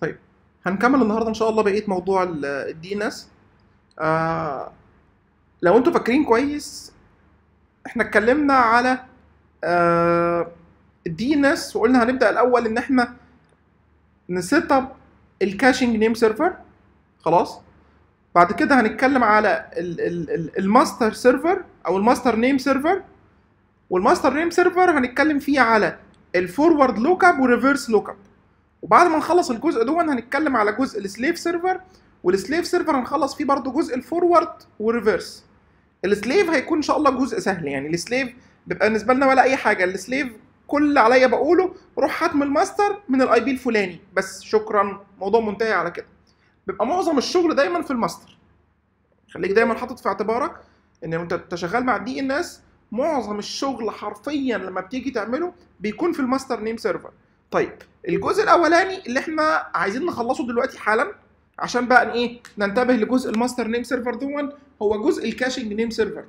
طيب هنكمل النهارده ان شاء الله بقيه موضوع الدي ان اس آه لو انتوا فاكرين كويس احنا اتكلمنا على آه الدي ان اس وقلنا هنبدا الاول ان احنا نسيت اب الكاشنج نيم سيرفر خلاص بعد كده هنتكلم على ال- ال- ال- الماستر سيرفر او الماستر نيم سيرفر والماستر نيم سيرفر هنتكلم فيه على الفورورد لوك اب والريفرس لوك اب وبعد ما نخلص الجزء دون هنتكلم على جزء السليف سيرفر والسليف سيرفر هنخلص فيه برضو جزء الفورورد والريفرس السليف هيكون ان شاء الله جزء سهل يعني السليف بيبقى بالنسبه لنا ولا اي حاجه السليف كل اللي عليا بقوله روح حتم الماستر من الاي بي الفلاني بس شكرا موضوع منتهي على كده بيبقى معظم الشغل دايما في الماستر خليك دايما حاطط في اعتبارك ان انت أنت شغال مع الدي ان اس معظم الشغل حرفيا لما بتيجي تعمله بيكون في الماستر نيم سيرفر طيب الجزء الاولاني اللي احنا عايزين نخلصه دلوقتي حالا عشان بقى ايه ننتبه لجزء الماستر نيم سيرفر دون هو جزء الكاشنج نيم سيرفر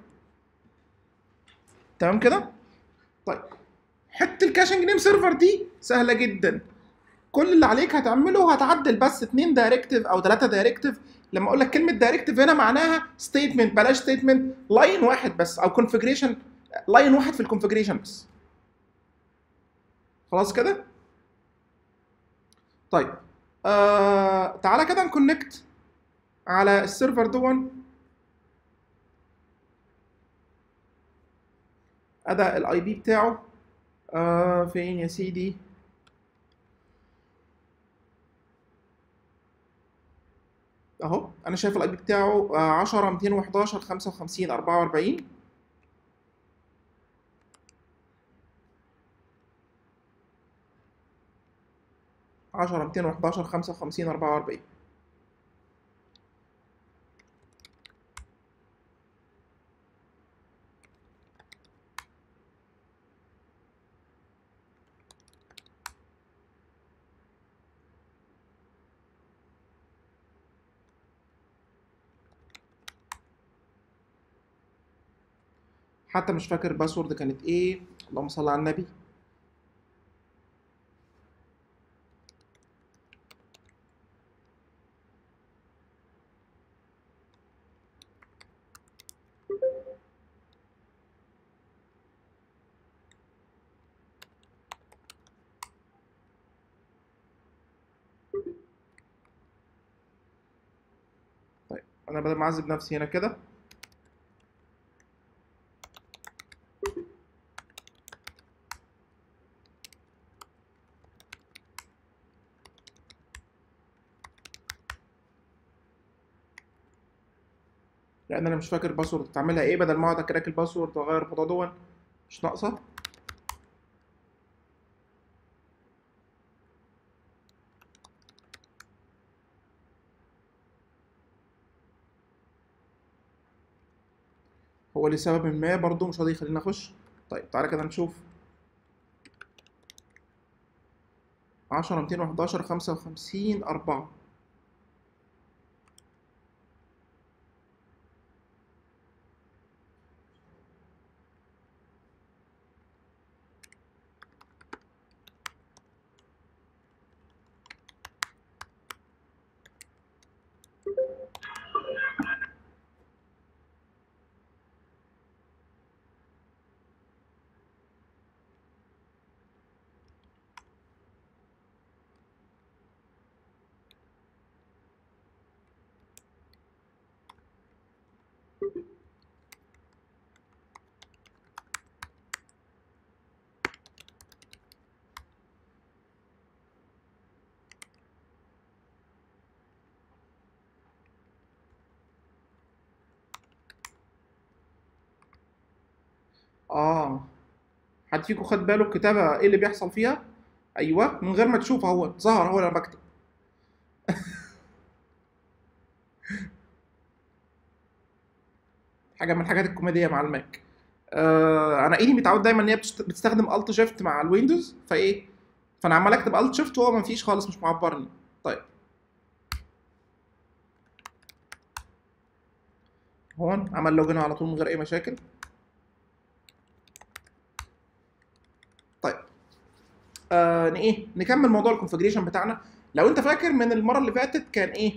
تمام كده طيب حته الكاشنج نيم سيرفر دي سهله جدا كل اللي عليك هتعمله هتعدل بس اتنين دايركتيف او ثلاثه دايركتيف لما اقول لك كلمه دايركتيف هنا معناها ستيتمنت بلاش ستيتمنت لاين واحد بس او كونفجريشن لاين واحد في الكونفجريشن بس خلاص كده طيب آه تعالى كده نكونكت على السيرفر دون ادى الاي بي بتاعه آه فين يا سيدي اهو انا شايف الاي بي بتاعه 10 211 55 44 10 211 55 44 حتى مش فاكر الباسورد كانت ايه اللهم صل على النبي طيب انا بدل ما اعذب نفسي هنا كده لان انا مش فاكر الباسورد تعملها ايه بدل ما اقعد اكراك الباسورد واغير الموضوع دون مش ناقصه هو لسبب ما برضه مش راضي يخليني اخش طيب تعالى كده نشوف عشرة ميتين وحداشر خمسة وخمسين أربعة اه حد فيكم خد باله الكتابة ايه اللي بيحصل فيها؟ ايوه من غير ما تشوف اهو ظهر اهو انا بكتب حاجة من الحاجات الكوميدية مع الماك آه انا ايدي متعود دايما ان هي بتست- بتستخدم الت شيفت مع الويندوز فايه فانا عمال اكتب الت شيفت وهو ما فيش خالص مش معبرني طيب هون عمل لوجن على طول من غير اي مشاكل طيب آه ايه نكمل موضوع الكونفجريشن بتاعنا لو انت فاكر من المره اللي فاتت كان ايه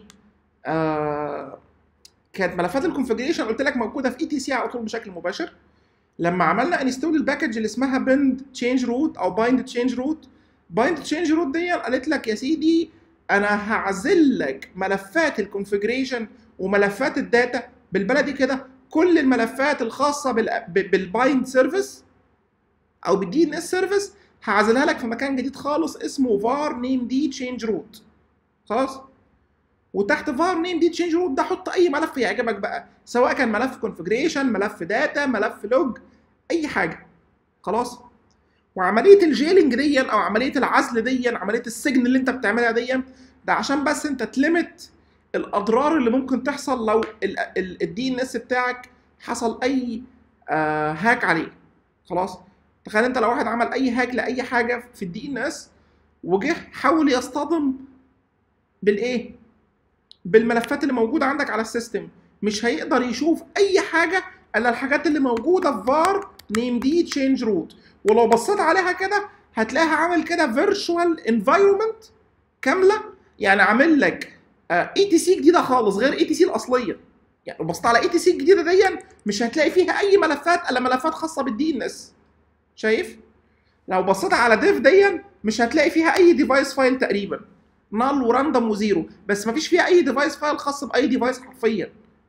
آه كانت ملفات الكونفجريشن قلت لك موجوده في اي تي سي على طول بشكل مباشر لما عملنا انستول الباكج اللي اسمها بند تشينج روت او بايند تشينج روت بايند تشينج روت دي قالت لك يا سيدي انا هعزل لك ملفات الكونفجريشن وملفات الداتا بالبلدي كده كل الملفات الخاصه بالبايند سيرفيس او بالدي ان اس سيرفيس هعزلها لك في مكان جديد خالص اسمه var name دي تشينج روت خلاص وتحت var name دي تشينج روت ده حط اي ملف يعجبك بقى سواء كان ملف كونفجريشن ملف داتا ملف لوج اي حاجه خلاص وعمليه الجيلنج دي او عمليه العزل دي عمليه السجن اللي انت بتعملها دي ده عشان بس انت تلمت الاضرار اللي ممكن تحصل لو الدي ان اس بتاعك حصل اي آه هاك عليه خلاص تخيل انت لو واحد عمل اي هاك لاي حاجه في الدي ان اس وجه حاول يصطدم بالايه بالملفات اللي موجوده عندك على السيستم مش هيقدر يشوف اي حاجه الا الحاجات اللي موجوده في فار نيم دي تشينج روت ولو بصيت عليها كده هتلاقيها عامل كده فيرتشوال انفايرمنت كامله يعني عامل لك اي تي سي جديده خالص غير اي تي سي الاصليه يعني لو بصيت على اي تي سي الجديده دي مش هتلاقي فيها اي ملفات الا ملفات خاصه بالدي ان اس شايف لو بصيت على ديف دي مش هتلاقي فيها اي ديفايس فايل تقريبا نال وراندوم وزيرو بس مفيش فيها اي ديفايس فايل خاص باي ديفايس حرفيا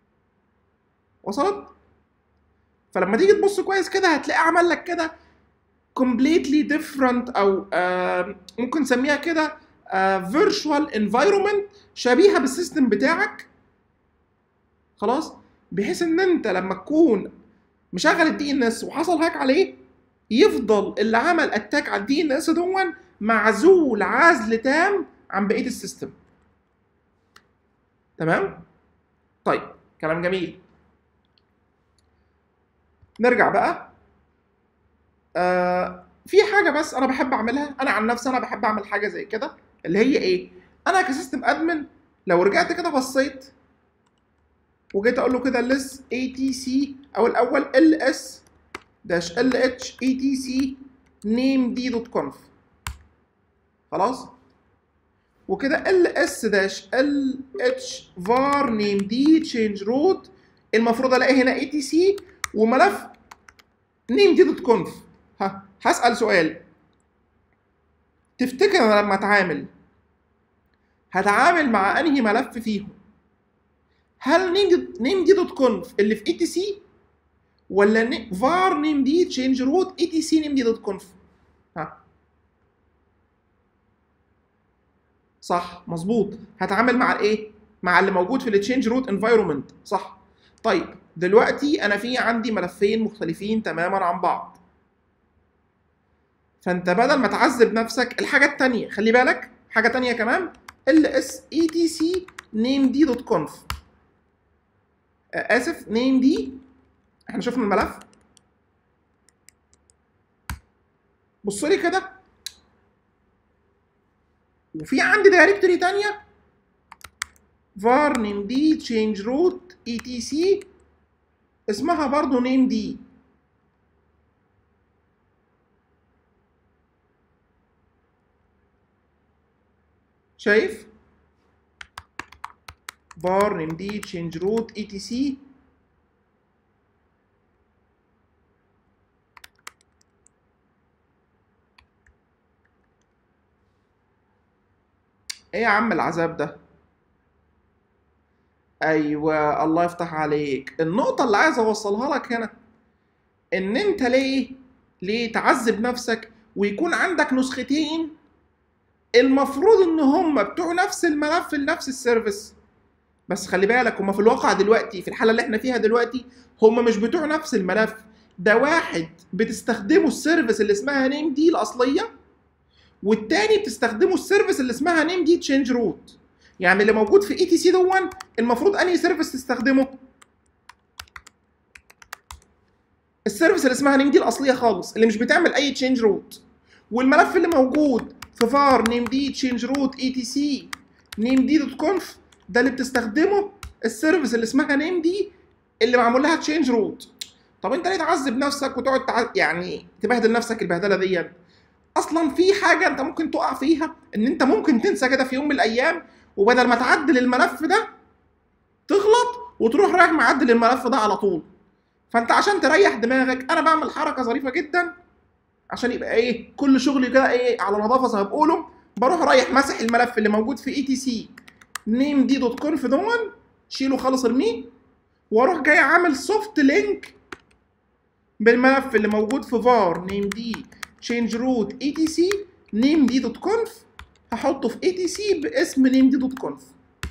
وصلت فلما تيجي تبص كويس كده هتلاقي عمل لك كده completely different او آه ممكن نسميها كده فيرتشوال uh, انفايرمنت شبيهه بالسيستم بتاعك خلاص بحيث ان انت لما تكون مشغل الدي ان اس وحصل هاك عليه يفضل اللي عمل اتاك على الدي ان اس دون معزول عزل تام عن بقيه السيستم تمام طيب كلام جميل نرجع بقى آه في حاجه بس انا بحب اعملها انا عن نفسي انا بحب اعمل حاجه زي كده اللي هي ايه انا كسيستم ادمن لو رجعت كده بصيت وجيت اقول له كده لس اي تي سي او الاول ال اس داش ال اتش اي تي سي نيم دي دوت كونف خلاص وكده ال اس داش ال اتش فار نيم دي تشينج روت المفروض الاقي هنا اي تي سي وملف نيم دي دوت كونف ها هسال سؤال تفتكر انا لما اتعامل هتعامل مع انهي ملف فيهم هل نيم دي دوت كونف اللي في اي تي سي ولا فار نيم دي تشينج روت اي تي سي نيم دي دوت كونف ها صح مظبوط هتعامل مع الايه مع اللي موجود في التشينج روت انفايرمنت صح طيب دلوقتي انا في عندي ملفين مختلفين تماما عن بعض فانت بدل ما تعذب نفسك الحاجه الثانيه خلي بالك حاجه ثانيه كمان ال اس اي تي سي نيم دي دوت كونف اسف نيم دي احنا شفنا الملف بص لي كده وفي عندي دايركتوري تانية var name دي change root etc اسمها برضو name دي شايف var name دي change root etc ايه يا عم العذاب ده ايوه الله يفتح عليك النقطه اللي عايز اوصلها لك هنا ان انت ليه ليه تعذب نفسك ويكون عندك نسختين المفروض ان هم بتوع نفس الملف لنفس السيرفيس بس خلي بالك هم في الواقع دلوقتي في الحاله اللي احنا فيها دلوقتي هم مش بتوع نفس الملف ده واحد بتستخدمه السيرفيس اللي اسمها نيم دي الاصليه والتاني بتستخدمه السيرفيس اللي اسمها نيم دي تشينج روت يعني اللي موجود في اي تي سي دون المفروض انهي سيرفيس تستخدمه السيرفيس اللي اسمها نيم دي الاصليه خالص اللي مش بتعمل اي تشينج روت والملف اللي موجود في فار نيم دي تشينج روت اي تي سي نيم دي دوت كونف ده اللي بتستخدمه السيرفيس اللي اسمها نيم دي اللي معمول لها تشينج روت طب انت ليه تعذب نفسك وتقعد تع... يعني تبهدل نفسك البهدله دي اصلا في حاجه انت ممكن تقع فيها ان انت ممكن تنسى كده في يوم من الايام وبدل ما تعدل الملف ده تغلط وتروح رايح معدل الملف ده على طول فانت عشان تريح دماغك انا بعمل حركه ظريفه جدا عشان يبقى ايه كل شغلي كده ايه على نظافه زي ما بيقولوا بروح رايح ماسح الملف اللي موجود في اي تي سي نيم دي دوت كونف دون شيله خالص ارميه واروح جاي عامل سوفت لينك بالملف اللي موجود في var نيم دي change root etc نيم دي دوت كونف هحطه في etc باسم نيم دي دوت كونف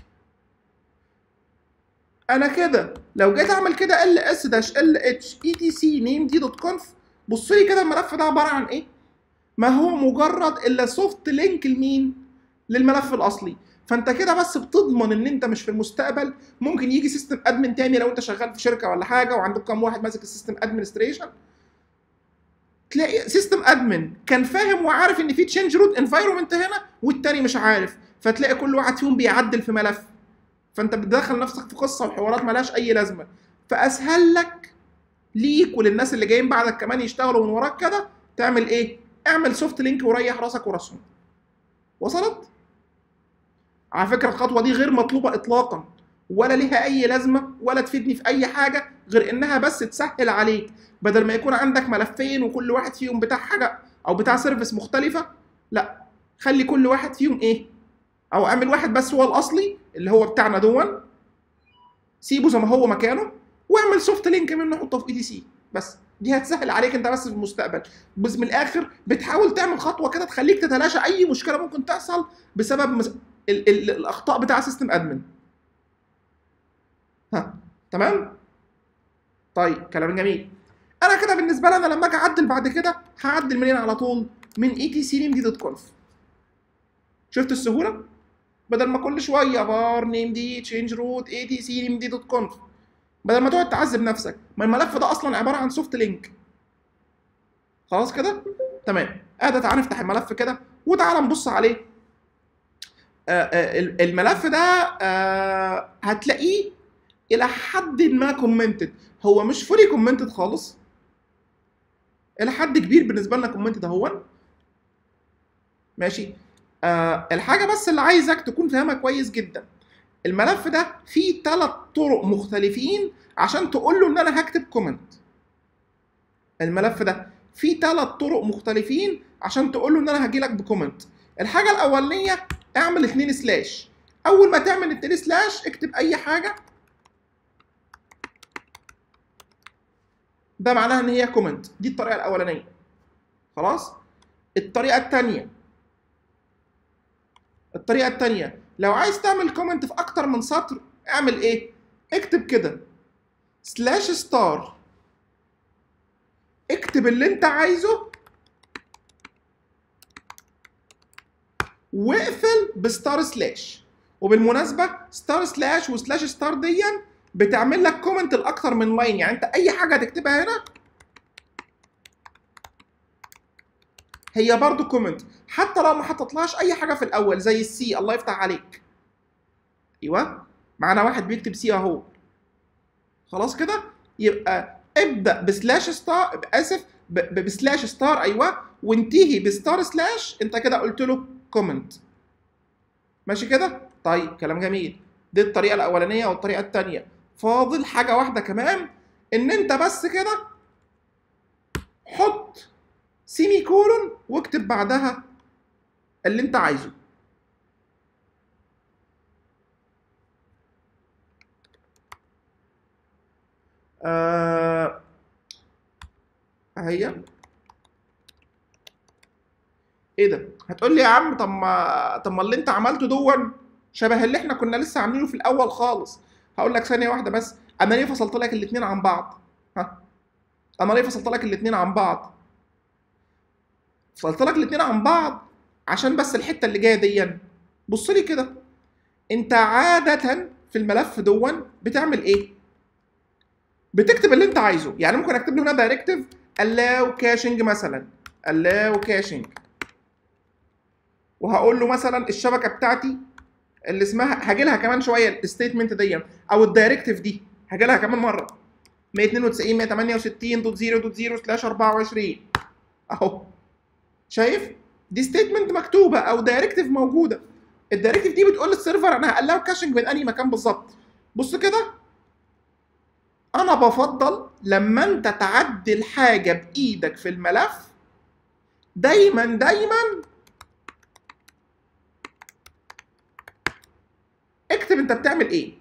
انا كده لو جيت اعمل كده ال اس داش ال اتش اي تي سي نيم دي دوت كونف بص لي كده الملف ده عباره عن ايه ما هو مجرد الا سوفت لينك لمين للملف الاصلي فانت كده بس بتضمن ان انت مش في المستقبل ممكن يجي سيستم ادمن تاني لو انت شغال في شركه ولا حاجه وعندك كام واحد ماسك السيستم ادمنستريشن تلاقي سيستم ادمن كان فاهم وعارف ان في تشينج روت انفايرمنت هنا والتاني مش عارف فتلاقي كل واحد فيهم بيعدل في ملف فانت بتدخل نفسك في قصه وحوارات ملهاش اي لازمه فاسهل لك ليك وللناس اللي جايين بعدك كمان يشتغلوا من وراك كده تعمل ايه؟ اعمل سوفت لينك وريح راسك وراسهم. وصلت؟ على فكره الخطوه دي غير مطلوبه اطلاقا ولا ليها اي لازمه ولا تفيدني في اي حاجه غير انها بس تسهل عليك بدل ما يكون عندك ملفين وكل واحد فيهم بتاع حاجه او بتاع سيرفيس مختلفه لا خلي كل واحد فيهم ايه او اعمل واحد بس هو الاصلي اللي هو بتاعنا دون سيبه زي ما هو مكانه واعمل سوفت لينك منه حطه في اي تي سي بس دي هتسهل عليك انت بس في المستقبل بس من الاخر بتحاول تعمل خطوه كده تخليك تتلاشى اي مشكله ممكن تحصل بسبب مس... ال... ال... الاخطاء بتاع سيستم ادمن ها تمام طيب كلام جميل انا كده بالنسبه لي انا لما اجي اعدل بعد كده هعدل منين على طول من اي تي سي نيم دي دوت كونف شفت السهوله بدل ما كل شويه بار نيم دي تشينج روت اي تي سي نيم دي دوت كونف بدل ما تقعد تعذب نفسك ما الملف ده اصلا عباره عن سوفت لينك خلاص كده تمام ادي تعالى نفتح الملف كده وتعالى نبص عليه آه آه الملف ده آه هتلاقيه الى حد ما كومنتد هو مش فولي كومنتد خالص الى حد كبير بالنسبه لنا كومنتد اهو ماشي آه الحاجه بس اللي عايزك تكون فاهمها كويس جدا الملف ده فيه ثلاث طرق مختلفين عشان تقول له ان انا هكتب كومنت الملف ده فيه ثلاث طرق مختلفين عشان تقول له ان انا هجي لك بكومنت الحاجه الاولانيه اعمل اتنين سلاش اول ما تعمل اتنين سلاش اكتب اي حاجه ده معناها ان هي كومنت دي الطريقه الاولانيه خلاص الطريقه الثانيه الطريقه الثانيه لو عايز تعمل كومنت في اكتر من سطر اعمل ايه اكتب كده سلاش ستار اكتب اللي انت عايزه واقفل بستار سلاش وبالمناسبه ستار سلاش وسلاش ستار دي بتعمل لك كومنت لاكتر من لاين يعني انت اي حاجه هتكتبها هنا هي برضو كومنت حتى لو ما حطيتلهاش اي حاجه في الاول زي السي الله يفتح عليك ايوه معانا واحد بيكتب سي اهو خلاص كده يبقى ابدا بسلاش ستار اسف بسلاش ستار ايوه وانتهي بستار سلاش انت كده قلت له كومنت ماشي كده طيب كلام جميل دي الطريقه الاولانيه والطريقه الثانيه فاضل حاجه واحده كمان ان انت بس كده حط سيمي كولون واكتب بعدها اللي انت عايزه آه هي ايه ده هتقول لي يا عم طب ما طب ما اللي انت عملته دون شبه اللي احنا كنا لسه عاملينه في الاول خالص هقول لك ثانيه واحده بس انا ليه فصلت لك الاثنين عن بعض ها انا ليه فصلت لك الاثنين عن بعض فصلت لك الاثنين عن بعض عشان بس الحته اللي جايه دي بص لي كده انت عاده في الملف دون بتعمل ايه بتكتب اللي انت عايزه يعني ممكن اكتب له هنا دايركتيف allow caching مثلا allow caching وهقول له مثلا الشبكه بتاعتي اللي اسمها هاجي لها كمان شويه الستيتمنت دي او الدايركتيف دي هاجي لها كمان مره 192 168 دوت 0 دوت 0 سلاش 24 اهو شايف دي ستيتمنت مكتوبه او دايركتيف موجوده الدايركتيف دي بتقول للسيرفر انا هقلها كاشنج من انهي مكان بالظبط بص كده انا بفضل لما انت تعدل حاجه بايدك في الملف دايما دايما اكتب انت بتعمل ايه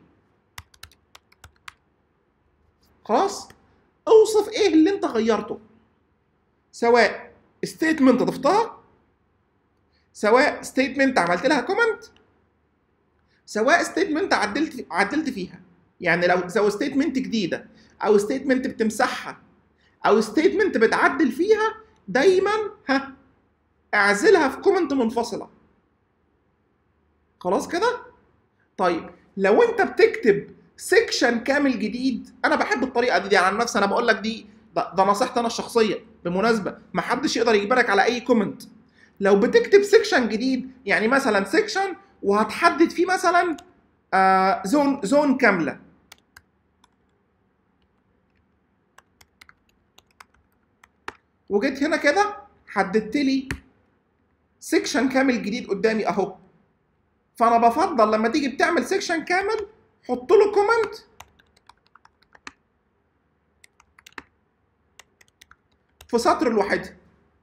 خلاص اوصف ايه اللي انت غيرته سواء ستيتمنت ضفتها سواء ستيتمنت عملت لها كومنت سواء ستيتمنت عدلت عدلت فيها يعني لو لو ستيتمنت جديده او ستيتمنت بتمسحها او ستيتمنت بتعدل فيها دايما ها اعزلها في كومنت منفصله خلاص كده طيب لو انت بتكتب سيكشن كامل جديد انا بحب الطريقه دي, دي عن نفسي انا بقول لك دي ده, ده نصيحتي انا الشخصيه بالمناسبه ما حدش يقدر يجبرك على اي كومنت لو بتكتب سيكشن جديد يعني مثلا سيكشن وهتحدد فيه مثلا آه زون زون كامله وجيت هنا كده حددت لي سيكشن كامل جديد قدامي اهو فانا بفضل لما تيجي بتعمل سيكشن كامل حط له كومنت في سطر لوحدها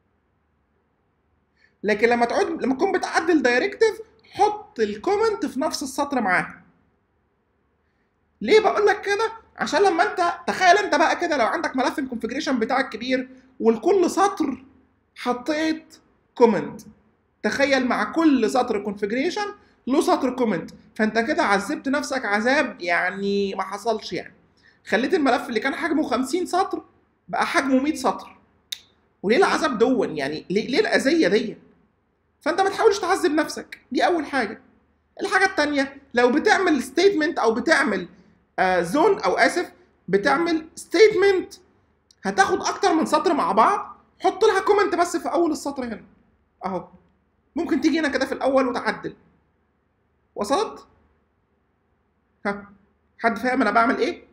لكن لما تعود لما تكون بتعدل دايركتيف حط الكومنت في نفس السطر معاها ليه بقول لك كده عشان لما انت تخيل انت بقى كده لو عندك ملف الكونفجريشن بتاعك كبير ولكل سطر حطيت كومنت تخيل مع كل سطر كونفجريشن له سطر كومنت فانت كده عذبت نفسك عذاب يعني ما حصلش يعني خليت الملف اللي كان حجمه 50 سطر بقى حجمه 100 سطر وليه العذاب دون يعني ليه, ليه الاذيه دي فانت ما تحاولش تعذب نفسك دي اول حاجه الحاجه الثانيه لو بتعمل ستيتمنت او بتعمل آه زون او اسف بتعمل ستيتمنت هتاخد اكتر من سطر مع بعض حط لها كومنت بس في اول السطر هنا اهو ممكن تيجي هنا كده في الاول وتعدل وصلت ها حد فاهم انا بعمل ايه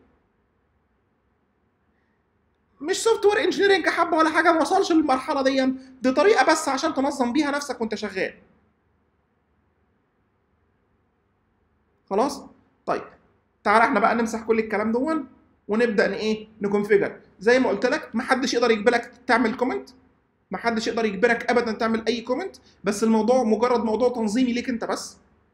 مش سوفت وير انجينيرنج حبه ولا حاجه ما وصلش للمرحله دي دي طريقه بس عشان تنظم بيها نفسك وانت شغال خلاص طيب تعالى احنا بقى نمسح كل الكلام دون ونبدا ايه نكونفيجر زي ما قلت لك ما حدش يقدر يجبرك تعمل كومنت ما حدش يقدر يجبرك ابدا تعمل اي كومنت بس الموضوع مجرد موضوع تنظيمي ليك انت بس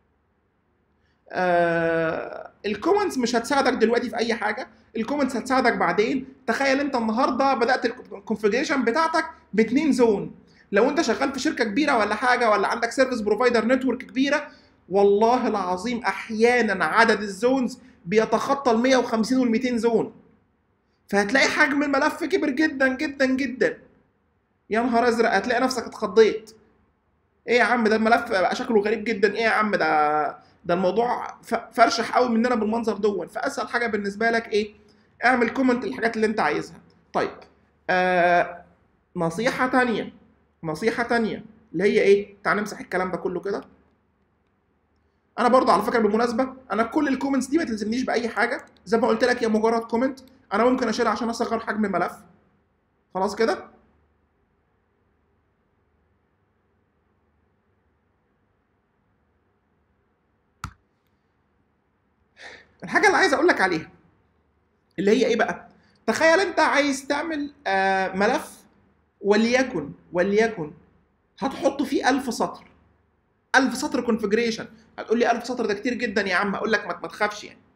آه الكومنتس مش هتساعدك دلوقتي في اي حاجه الكومنتس هتساعدك بعدين تخيل انت النهارده بدات الكونفيجريشن بتاعتك باتنين زون لو انت شغال في شركه كبيره ولا حاجه ولا عندك سيرفيس بروفايدر نتورك كبيره والله العظيم احيانا عدد الزونز بيتخطى ال 150 وال 200 زون فهتلاقي حجم الملف كبر جدا جدا جدا يا نهار ازرق هتلاقي نفسك اتخضيت ايه يا عم ده الملف بقى شكله غريب جدا ايه يا عم ده ده الموضوع فرشح قوي مننا بالمنظر دون فاسهل حاجه بالنسبه لك ايه اعمل كومنت الحاجات اللي انت عايزها طيب آه نصيحه تانية نصيحه تانية اللي هي ايه تعال نمسح الكلام ده كله كده انا برضه على فكره بالمناسبه انا كل الكومنتس دي ما تلزمنيش باي حاجه زي ما قلت لك هي مجرد كومنت انا ممكن اشيلها عشان اصغر حجم الملف خلاص كده الحاجه اللي عايز اقول لك عليها اللي هي ايه بقى تخيل انت عايز تعمل آه ملف وليكن وليكن هتحط فيه 1000 سطر 1000 سطر كونفجريشن هتقول لي 1000 سطر ده كتير جدا يا عم هقول لك ما تخافش يعني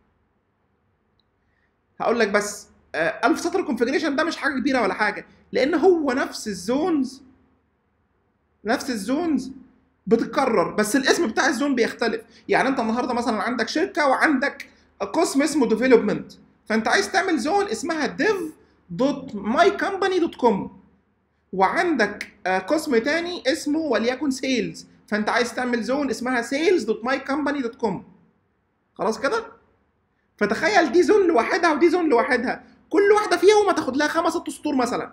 هقول لك بس آه 1000 سطر كونفجريشن ده مش حاجه كبيره ولا حاجه لان هو نفس الزونز نفس الزونز بتتكرر بس الاسم بتاع الزون بيختلف يعني انت النهارده مثلا عندك شركه وعندك قسم اسمه ديفلوبمنت فانت عايز تعمل زون اسمها ديف دوت ماي كومباني دوت كوم وعندك قسم تاني اسمه وليكن سيلز فانت عايز تعمل زون اسمها سيلز دوت ماي كومباني دوت كوم خلاص كده فتخيل دي زون لوحدها ودي زون لوحدها كل واحده فيهم هتاخد لها خمس ست سطور مثلا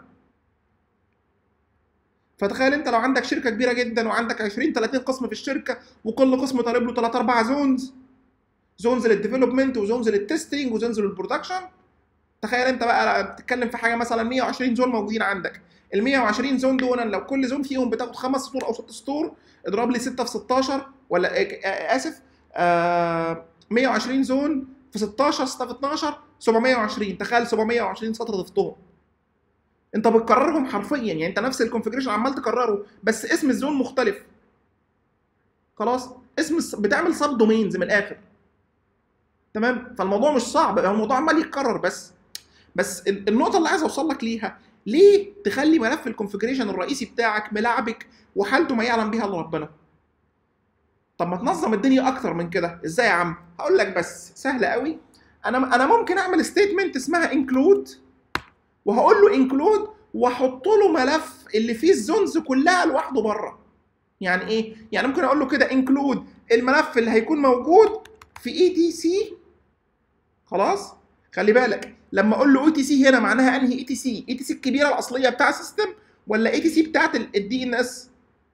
فتخيل انت لو عندك شركه كبيره جدا وعندك 20 30 قسم في الشركه وكل قسم طالب له 3 4 زونز زونز للديفلوبمنت وزونز للتستنج وزونز للبرودكشن تخيل انت بقى بتتكلم في حاجه مثلا 120 زون موجودين عندك ال 120 زون دول لو كل زون فيهم بتاخد خمس سطور او ست سطور اضرب لي 6 في 16 ولا آه، آه، اسف آه 120 زون في 16 6 في 12 720 تخيل 720 سطر ضفتهم انت بتكررهم حرفيا يعني انت نفس الكونفجريشن عمال تكرره بس اسم الزون مختلف خلاص اسم الس- بتعمل سب دومينز من الاخر تمام فالموضوع مش صعب هو الموضوع عمال يتكرر بس بس ال- النقطه اللي عايز اوصل لك ليها ليه تخلي ملف الكونفجريشن الرئيسي بتاعك ملعبك وحالته ما يعلم بها الا ربنا طب ما تنظم الدنيا اكتر من كده ازاي يا عم هقول لك بس سهله قوي انا انا ممكن اعمل ستيتمنت اسمها انكلود وهقول له انكلود واحط له ملف اللي فيه الزونز كلها لوحده بره يعني ايه يعني ممكن اقول له كده انكلود الملف اللي هيكون موجود في اي تي سي خلاص خلي بالك لما اقول له اي تي سي هنا معناها انهي اي تي سي اي تي سي الكبيره الاصليه بتاع السيستم ولا اي تي سي بتاعت الدي ان اس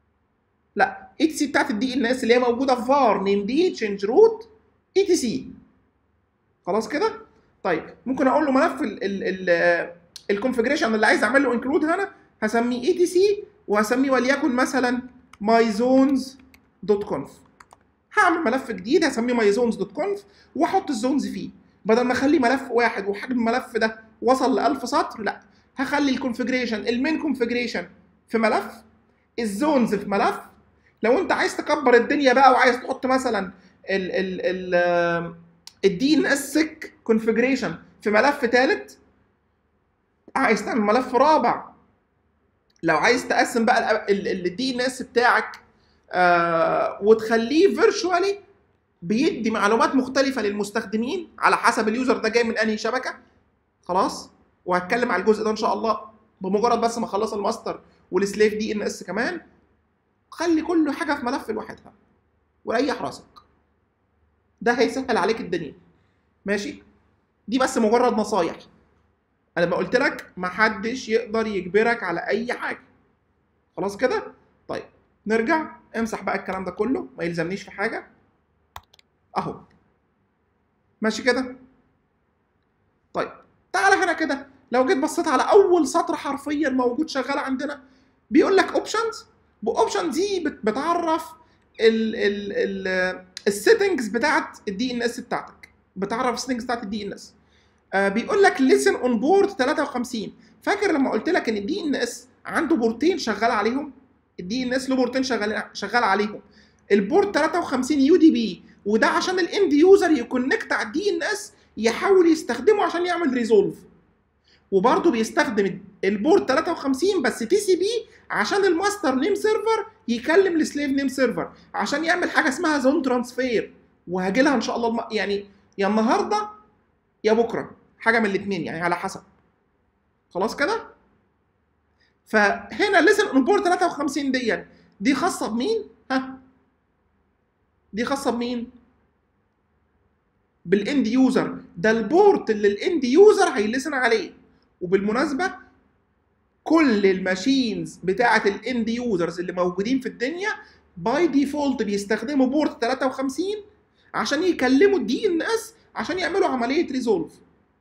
لا اي تي سي بتاعت الدي ان اس اللي هي موجوده في فار نيم دي تشينج روت اي تي سي خلاص كده طيب ممكن اقول له ملف ال ال ال الكونفجريشن اللي عايز اعمل له انكلود هنا هسميه اي تي سي وهسميه وليكن مثلا ماي زونز دوت كونف هعمل ملف جديد هسميه ماي زونز دوت كونف واحط الزونز فيه بدل ما اخلي ملف واحد وحجم الملف ده وصل ل 1000 سطر لا هخلي الكونفجريشن المين كونفجريشن في ملف الزونز في ملف لو انت عايز تكبر الدنيا بقى وعايز تحط مثلا ال ال ال الدي ان اس سك كونفجريشن في ملف ثالث عايز تعمل ملف رابع لو عايز تقسم بقى الدي ان اس بتاعك آه وتخليه فيرتشوالي بيدي معلومات مختلفة للمستخدمين على حسب اليوزر ده جاي من انهي شبكة خلاص وهتكلم على الجزء ده ان شاء الله بمجرد بس ما اخلص الماستر والسليف دي ان اس كمان خلي كل حاجة في ملف لوحدها وريح راسك ده هيسهل عليك الدنيا ماشي دي بس مجرد نصايح انا ما قلت لك ما حدش يقدر يجبرك على اي حاجه خلاص كده طيب نرجع امسح بقى الكلام ده كله ما يلزمنيش في حاجه اهو ماشي كده طيب تعالى هنا كده لو جيت بصيت على اول سطر حرفيا موجود شغال عندنا بيقول لك اوبشنز باوبشن دي بتعرف ال ال ال السيتنجز بتاعت الدي ان اس بتاعتك بتعرف السيتنجز بتاعت الدي ان اس آه بيقول لك ليسن اون بورد 53 فاكر لما قلت لك ان الدي ان اس عنده بورتين شغال عليهم الدي ان اس له بورتين شغال شغال عليهم البورد 53 يو دي بي وده عشان الاند يوزر يكونكت على الدي ان اس يحاول يستخدمه عشان يعمل ريزولف وبرضه بيستخدم البورد 53 بس تي سي بي عشان الماستر نيم سيرفر يكلم السليف نيم سيرفر عشان يعمل حاجه اسمها زون ترانسفير وهاجي لها ان شاء الله يعني يا النهارده يا بكره حاجه من الاثنين يعني على حسب خلاص كده فهنا ليسن اون بورد 53 دي دي خاصه بمين ها دي خاصه بمين بالاند يوزر ده البورت اللي الاند يوزر هيلسن عليه وبالمناسبه كل الماشينز بتاعه الاند يوزرز اللي موجودين في الدنيا باي ديفولت بيستخدموا بورت 53 عشان يكلموا الدي ان اس عشان يعملوا عمليه ريزولف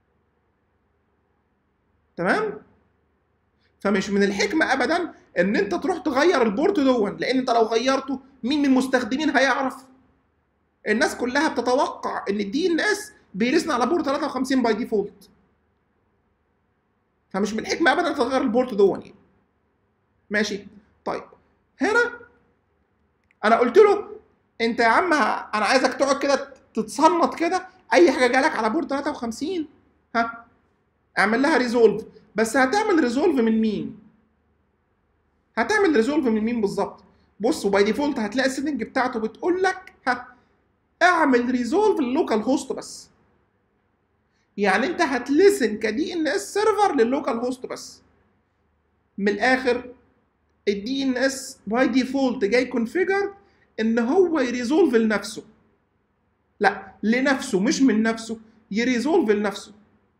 تمام فمش من الحكمه ابدا ان انت تروح تغير البورت دون لان انت لو غيرته مين من المستخدمين هيعرف الناس كلها بتتوقع ان الدي ان اس بيرسنا على بورت 53 باي ديفولت فمش من الحكمه ابدا تغير البورت دون يعني ماشي طيب هنا انا قلت له انت يا عم انا عايزك تقعد كده تتصنط كده اي حاجه جالك على بورت 53 ها اعمل لها ريزولف بس هتعمل ريزولف من مين هتعمل ريزولف من مين بالظبط بص وباي ديفولت هتلاقي السيتنج بتاعته بتقول لك ها اعمل ريزولف لللوكال هوست بس يعني انت هتلسن كدي ان اس سيرفر لللوكال هوست بس من الاخر الدي ان اس باي ديفولت جاي كونفيجر ان هو يريزولف لنفسه لا لنفسه مش من نفسه يريزولف لنفسه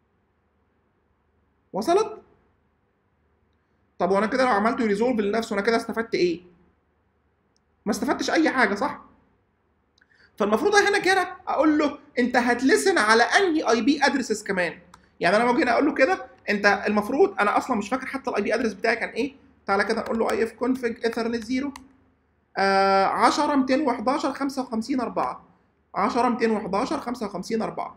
وصلت طب وانا كده لو عملت ريزولف لنفسه انا كده استفدت ايه ما استفدتش اي حاجه صح فالمفروض هنا كده اقول له انت هتلسن على انهي اي بي ادرسز كمان يعني انا ممكن اقول له كده انت المفروض انا اصلا مش فاكر حتى الاي بي ادرس بتاعي كان ايه تعالى كده نقول له اي اف كونفج ايثرنت 0 آه 10 211 55 4 10 211 55 4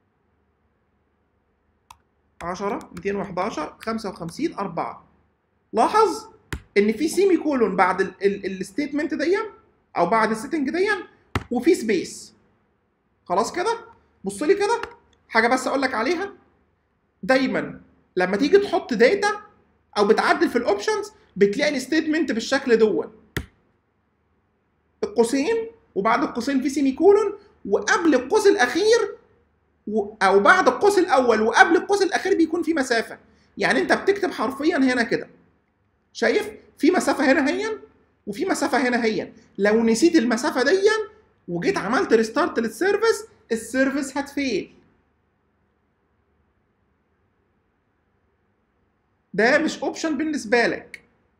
10 211 55 4 لاحظ ان في سيمي كولون بعد الستيتمنت دي او بعد السيتنج دي وفي سبيس خلاص كده بص لي كده حاجه بس اقول لك عليها دايما لما تيجي تحط داتا او بتعدل في الاوبشنز بتلاقي الستيتمنت بالشكل دون القوسين وبعد القوسين في سيمي كولون وقبل القوس الاخير و... او بعد القوس الاول وقبل القوس الاخير بيكون في مسافه يعني انت بتكتب حرفيا هنا كده شايف في مسافه هنا هي وفي مسافه هنا هي لو نسيت المسافه دي وجيت عملت ريستارت للسيرفيس السيرفيس هتفيل ده مش اوبشن بالنسبه لك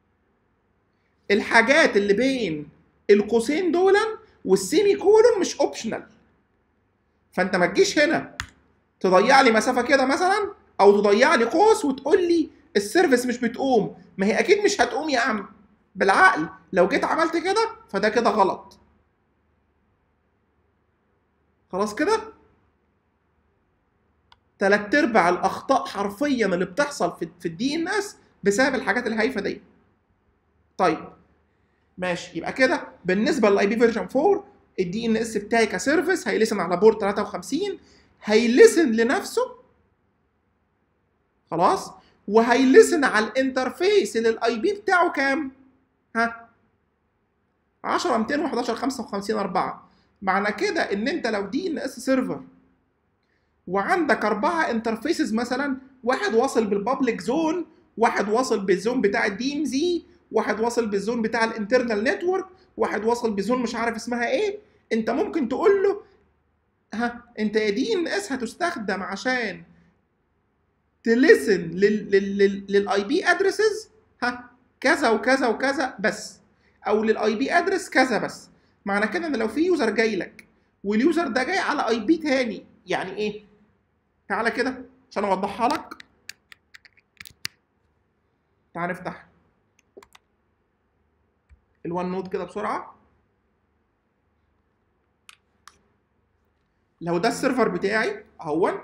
الحاجات اللي بين القوسين دول والسيمي كولون مش اوبشنال فانت ما تجيش هنا تضيع لي مسافه كده مثلا او تضيع لي قوس وتقول لي السيرفيس مش بتقوم ما هي اكيد مش هتقوم يا عم بالعقل لو جيت عملت كده فده كده غلط خلاص كده تلات ارباع الاخطاء حرفيا اللي بتحصل في في الدي ان اس بسبب الحاجات الهايفه دي طيب ماشي يبقى كده بالنسبه للاي بي فيرجن 4 الدي ان اس بتاعي كسيرفيس هيلسن على بورد 53 هيلسن لنفسه خلاص وهيلسن على الانترفيس اللي الاي بي بتاعه كام؟ ها 10 211 55 4 معنى كده ان انت لو دي ان اس سيرفر وعندك اربعه انترفيسز مثلا واحد واصل بالبابليك زون واحد واصل بالزون بتاع الدي ام زي واحد واصل بالزون بتاع الانترنال نتورك واحد واصل بزون مش عارف اسمها ايه انت ممكن تقول له ها انت يا دي ان اس هتستخدم عشان تلسن للاي بي ادرسز ها كذا وكذا وكذا بس او للاي بي ادرس كذا بس معنى كده ان لو في يوزر جاي لك واليوزر ده جاي على اي بي تاني يعني ايه تعالى كده عشان اوضحها لك تعال نفتح الوان نوت كده بسرعه لو ده السيرفر بتاعي اهون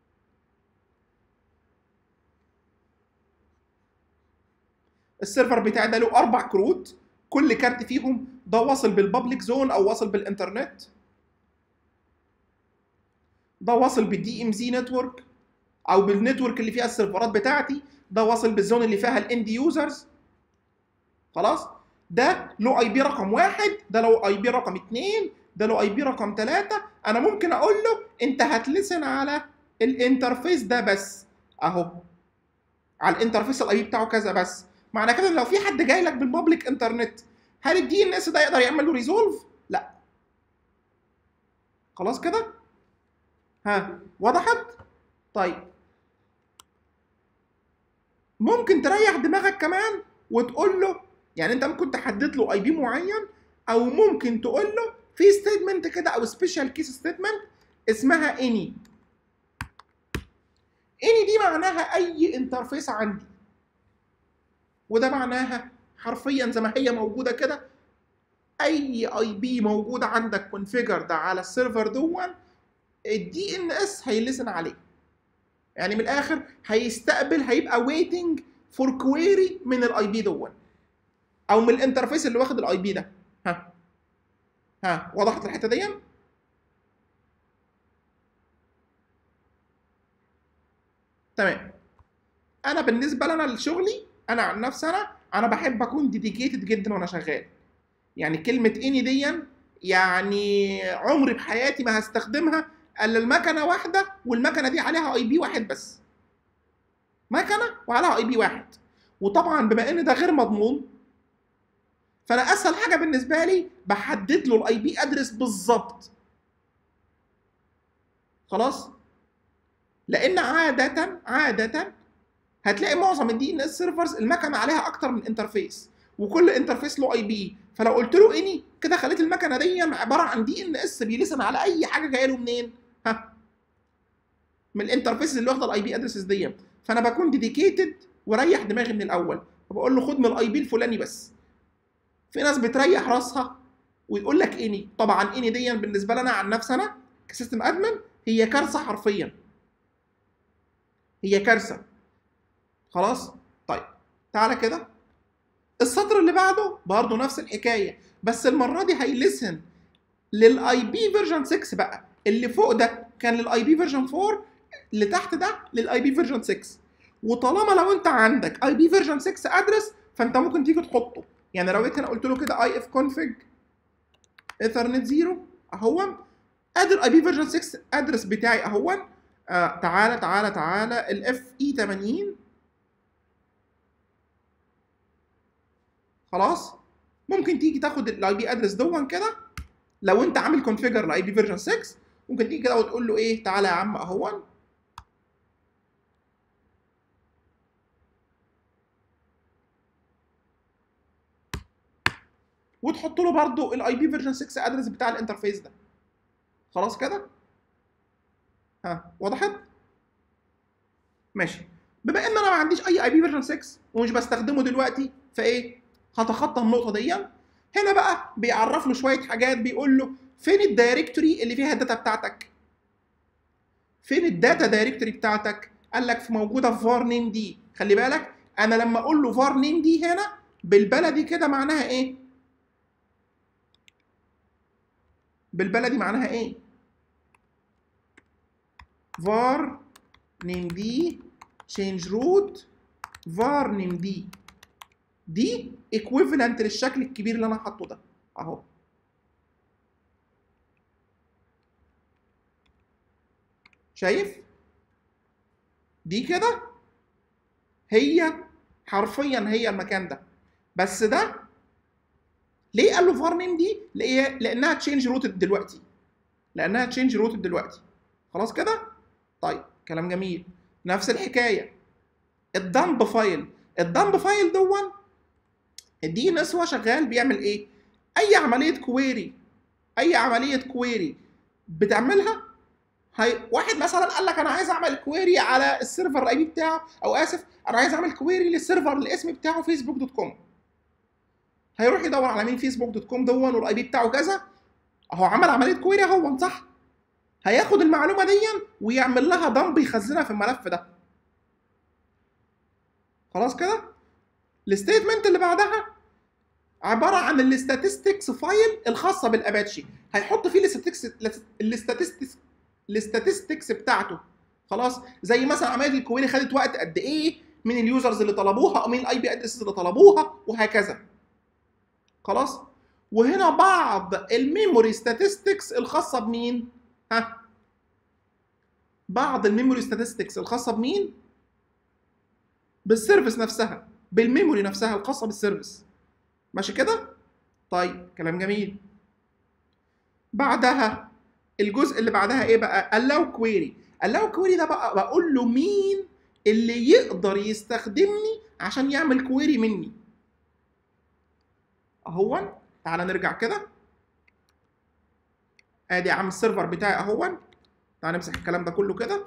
السيرفر بتاعي ده له اربع كروت كل كارت فيهم ده واصل بالبابليك زون او واصل بالانترنت ده واصل بالدي ام زي نتورك او بالنتورك اللي فيها السيرفرات بتاعتي ده واصل بالزون اللي فيها الاند يوزرز خلاص ده له اي بي رقم واحد ده له اي بي رقم اتنين ده له اي بي رقم ثلاثة انا ممكن اقول له انت هتلسن على الانترفيس ده بس اهو على الانترفيس الاي بي بتاعه كذا بس معنى كده لو في حد جاي لك بالبابليك انترنت هل الدي ان اس ده يقدر يعمل له ريزولف؟ لا خلاص كده؟ ها وضحت؟ طيب ممكن تريح دماغك كمان وتقول له يعني انت ممكن تحدد له اي بي معين او ممكن تقول له في ستيتمنت كده او سبيشال كيس ستيتمنت اسمها اني اني دي معناها اي انترفيس عندي وده معناها حرفيا زي ما هي موجوده كده اي اي بي موجود عندك كونفيجر ده على السيرفر دون الدي ان اس هيلسن عليه يعني من الاخر هيستقبل هيبقى ويتنج فور كويري من الاي بي دون او من الانترفيس اللي واخد الاي بي ده ها ها وضحت الحته دي تمام انا بالنسبه لنا لشغلي انا عن نفسي انا انا بحب اكون ديديكيتد جدا وانا شغال يعني كلمه اني دي يعني عمري بحياتي ما هستخدمها الا المكنه واحده والمكنه دي عليها اي بي واحد بس مكنه وعليها اي بي واحد وطبعا بما ان ده غير مضمون فانا اسهل حاجه بالنسبه لي بحدد له الاي بي ادرس بالظبط خلاص لان عاده عاده هتلاقي معظم الدي ان اس سيرفرز المكنه عليها اكتر من انترفيس وكل انترفيس له اي بي فلو قلت له اني كده خليت المكنه دي عباره عن دي ان اس بيلسن على اي حاجه جايه له منين ها من الانترفيس اللي واخده الاي بي ادرسز دي فانا بكون ديديكيتد وريح دماغي من الاول فبقول له خد من الاي بي الفلاني بس في ناس بتريح راسها ويقول لك اني طبعا اني دي بالنسبه لنا عن نفسي انا كسيستم ادمن هي كارثه حرفيا هي كارثه خلاص طيب تعالى كده السطر اللي بعده برضه نفس الحكايه بس المره دي هيلسن للاي بي فيرجن 6 بقى اللي فوق ده كان للاي بي فيرجن 4 اللي تحت ده للاي بي فيرجن 6 وطالما لو انت عندك اي بي فيرجن 6 ادرس فانت ممكن تيجي تحطه يعني لو جيت هنا قلت له كده اي اف كونفج ايثرنت 0 اهو ادي الاي بي فيرجن 6 ادرس بتاعي اهو آه تعالى تعالى تعالى الاف اي 80 خلاص ممكن تيجي تاخد الاي بي ادرس دون كده لو انت عامل كونفيجر لاي بي فيرجن 6 ممكن تيجي كده وتقول له ايه تعالى يا عم اهون وتحط له برده الاي بي فيرجن 6 ادرس بتاع الانترفيس ده خلاص كده ها وضحت ماشي بما ان انا ما عنديش اي اي بي فيرجن 6 ومش بستخدمه دلوقتي فايه هتخطى النقطه دي هنا بقى بيعرف له شويه حاجات بيقول له فين الدايركتوري اللي فيها الداتا بتاعتك فين الداتا دايركتوري بتاعتك قال لك في موجوده في فار نيم دي خلي بالك انا لما اقول له فار نيم دي هنا بالبلدي كده معناها ايه بالبلدي معناها ايه var name دي change root var name دي دي equivalent للشكل الكبير اللي انا حاطه ده اهو شايف دي كده هي حرفيا هي المكان ده بس ده ليه قال له فار نيم دي ليه لانها تشينج روتد دلوقتي لانها تشينج روتد دلوقتي خلاص كده طيب كلام جميل نفس الحكايه الدمب فايل الدمب فايل دون الدي ان اس هو شغال بيعمل ايه اي عمليه كويري اي عمليه كويري بتعملها هي واحد مثلا قال لك انا عايز اعمل كويري على السيرفر الاي بي بتاعه او اسف انا عايز اعمل كويري للسيرفر الاسم بتاعه فيسبوك دوت كوم هيروح يدور على مين فيسبوك دوت كوم دون والاي بي بتاعه كذا اهو عمل عمليه كويري اهو صح هياخد المعلومه دي ويعمل لها دمب يخزنها في الملف ده خلاص كده الستيتمنت اللي بعدها عباره عن الاستاتستكس فايل الخاصه بالاباتشي هيحط فيه الاستاتستكس الاستاتستكس الاستاتستكس بتاعته خلاص زي مثلا عمليه الكويري خدت وقت قد ايه من اليوزرز اللي طلبوها او من الاي بي ادريسز اللي طلبوها وهكذا خلاص وهنا بعض الميموري ستاتستكس الخاصه بمين ها بعض الميموري ستاتستكس الخاصه بمين بالسيرفيس نفسها بالميموري نفسها الخاصه بالسيرفيس ماشي كده طيب كلام جميل بعدها الجزء اللي بعدها ايه بقى allow query allow query ده بقى بقول له مين اللي يقدر يستخدمني عشان يعمل كويري مني اهون تعالى نرجع كده ادي يا عم السيرفر بتاعي اهون تعالى نمسح الكلام ده كله كده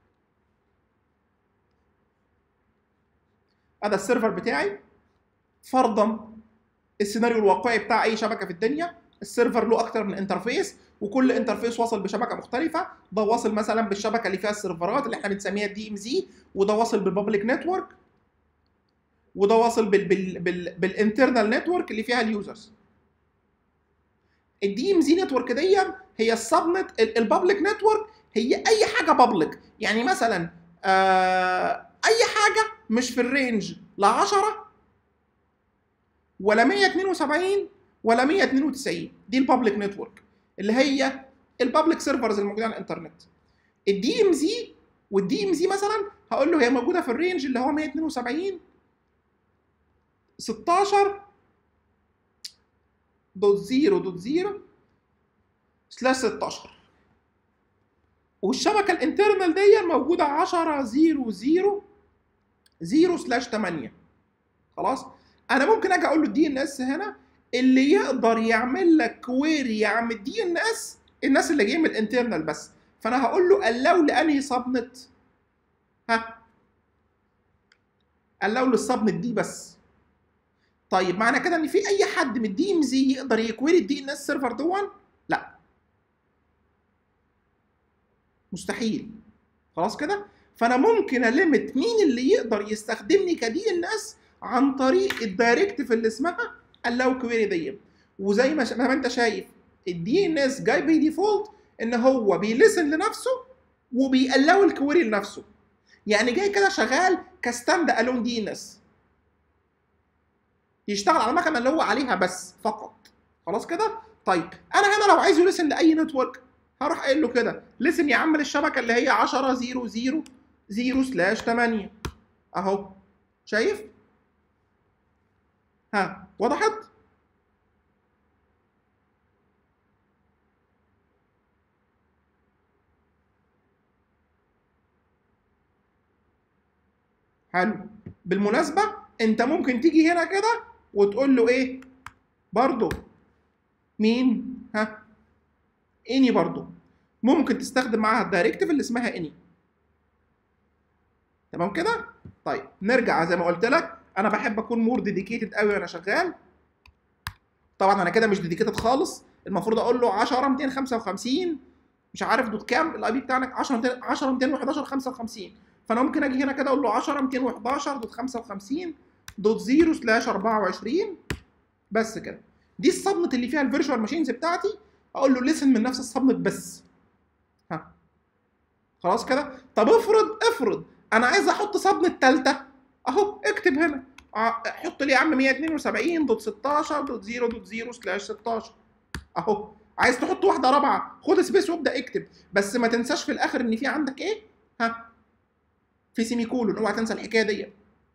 ادي السيرفر بتاعي فرضا السيناريو الواقعي بتاع اي شبكه في الدنيا السيرفر له اكتر من انترفيس وكل انترفيس واصل بشبكه مختلفه ده واصل مثلا بالشبكه اللي فيها السيرفرات اللي احنا بنسميها دي ام زي وده واصل بالبابليك نتورك وده واصل بال بال بال بالانترنال نتورك اللي فيها اليوزرز الدي ام زي نتورك دي هي السبنت البابليك نتورك هي اي حاجه بابليك يعني مثلا آه اي حاجه مش في الرينج لا 10 ولا 172 ولا 192 دي البابليك نتورك اللي هي البابليك سيرفرز الموجوده على الانترنت الدي ام زي والدي ام زي مثلا هقول له هي موجوده في الرينج اللي هو 172 16 دوت زيرو دوت زيرو سلاش 16 والشبكه الانترنال دي موجوده 10 0 0 0 سلاش 8 خلاص انا ممكن اجي اقول له الدي ان اس هنا اللي يقدر يعمل لك كويري يا عم الدي ان اس الناس اللي جايين من الانترنال بس فانا هقول له allow لانهي سبنت ها allow للسبنت دي بس طيب معنى كده ان في اي حد من الدي ام زي يقدر يكويري الدي ان اس سيرفر دون لا مستحيل خلاص كده فانا ممكن المت مين اللي يقدر يستخدمني كدي ان اس عن طريق الدايركتيف اللي اسمها allow كويري دي وزي ما ما انت شايف الدي ان اس جاي بي ديفولت ان هو بيلسن لنفسه وبيقلو الكويري لنفسه يعني جاي كده شغال كستاند الون دي ان اس يشتغل على المكنه اللي هو عليها بس فقط خلاص كده طيب انا هنا لو عايز يلسن لاي نتورك هروح قايل له كده لسن يا عم للشبكه اللي هي 10 0 0 0 سلاش 8 اهو شايف ها وضحت حلو بالمناسبه انت ممكن تيجي هنا كده وتقول له ايه برضو مين ها اني برضو ممكن تستخدم معاها الدايركتيف اللي اسمها اني تمام كده طيب نرجع زي ما قلت لك انا بحب اكون مور ديديكيتد قوي وانا شغال طبعا انا كده مش ديديكيتد خالص المفروض اقول له 10 255 مش عارف دوت كام الاي بي بتاعك 10 10 211 55 فانا ممكن اجي هنا كده اقول له 10 211 دوت 55 دوت 0 سلاش 24 بس كده دي الصبنت اللي فيها الفيرتشوال ماشينز بتاعتي اقول له لسن من نفس الصبنت بس ها خلاص كده طب افرض افرض انا عايز احط صبنت ثالثه اهو اكتب هنا حط لي يا عم 172 دوت 16 دوت 0 دوت 0 سلاش 16 اهو عايز تحط واحده رابعه خد سبيس وابدا اكتب بس ما تنساش في الاخر ان في عندك ايه ها في سيمي كولون اوعى تنسى الحكايه دي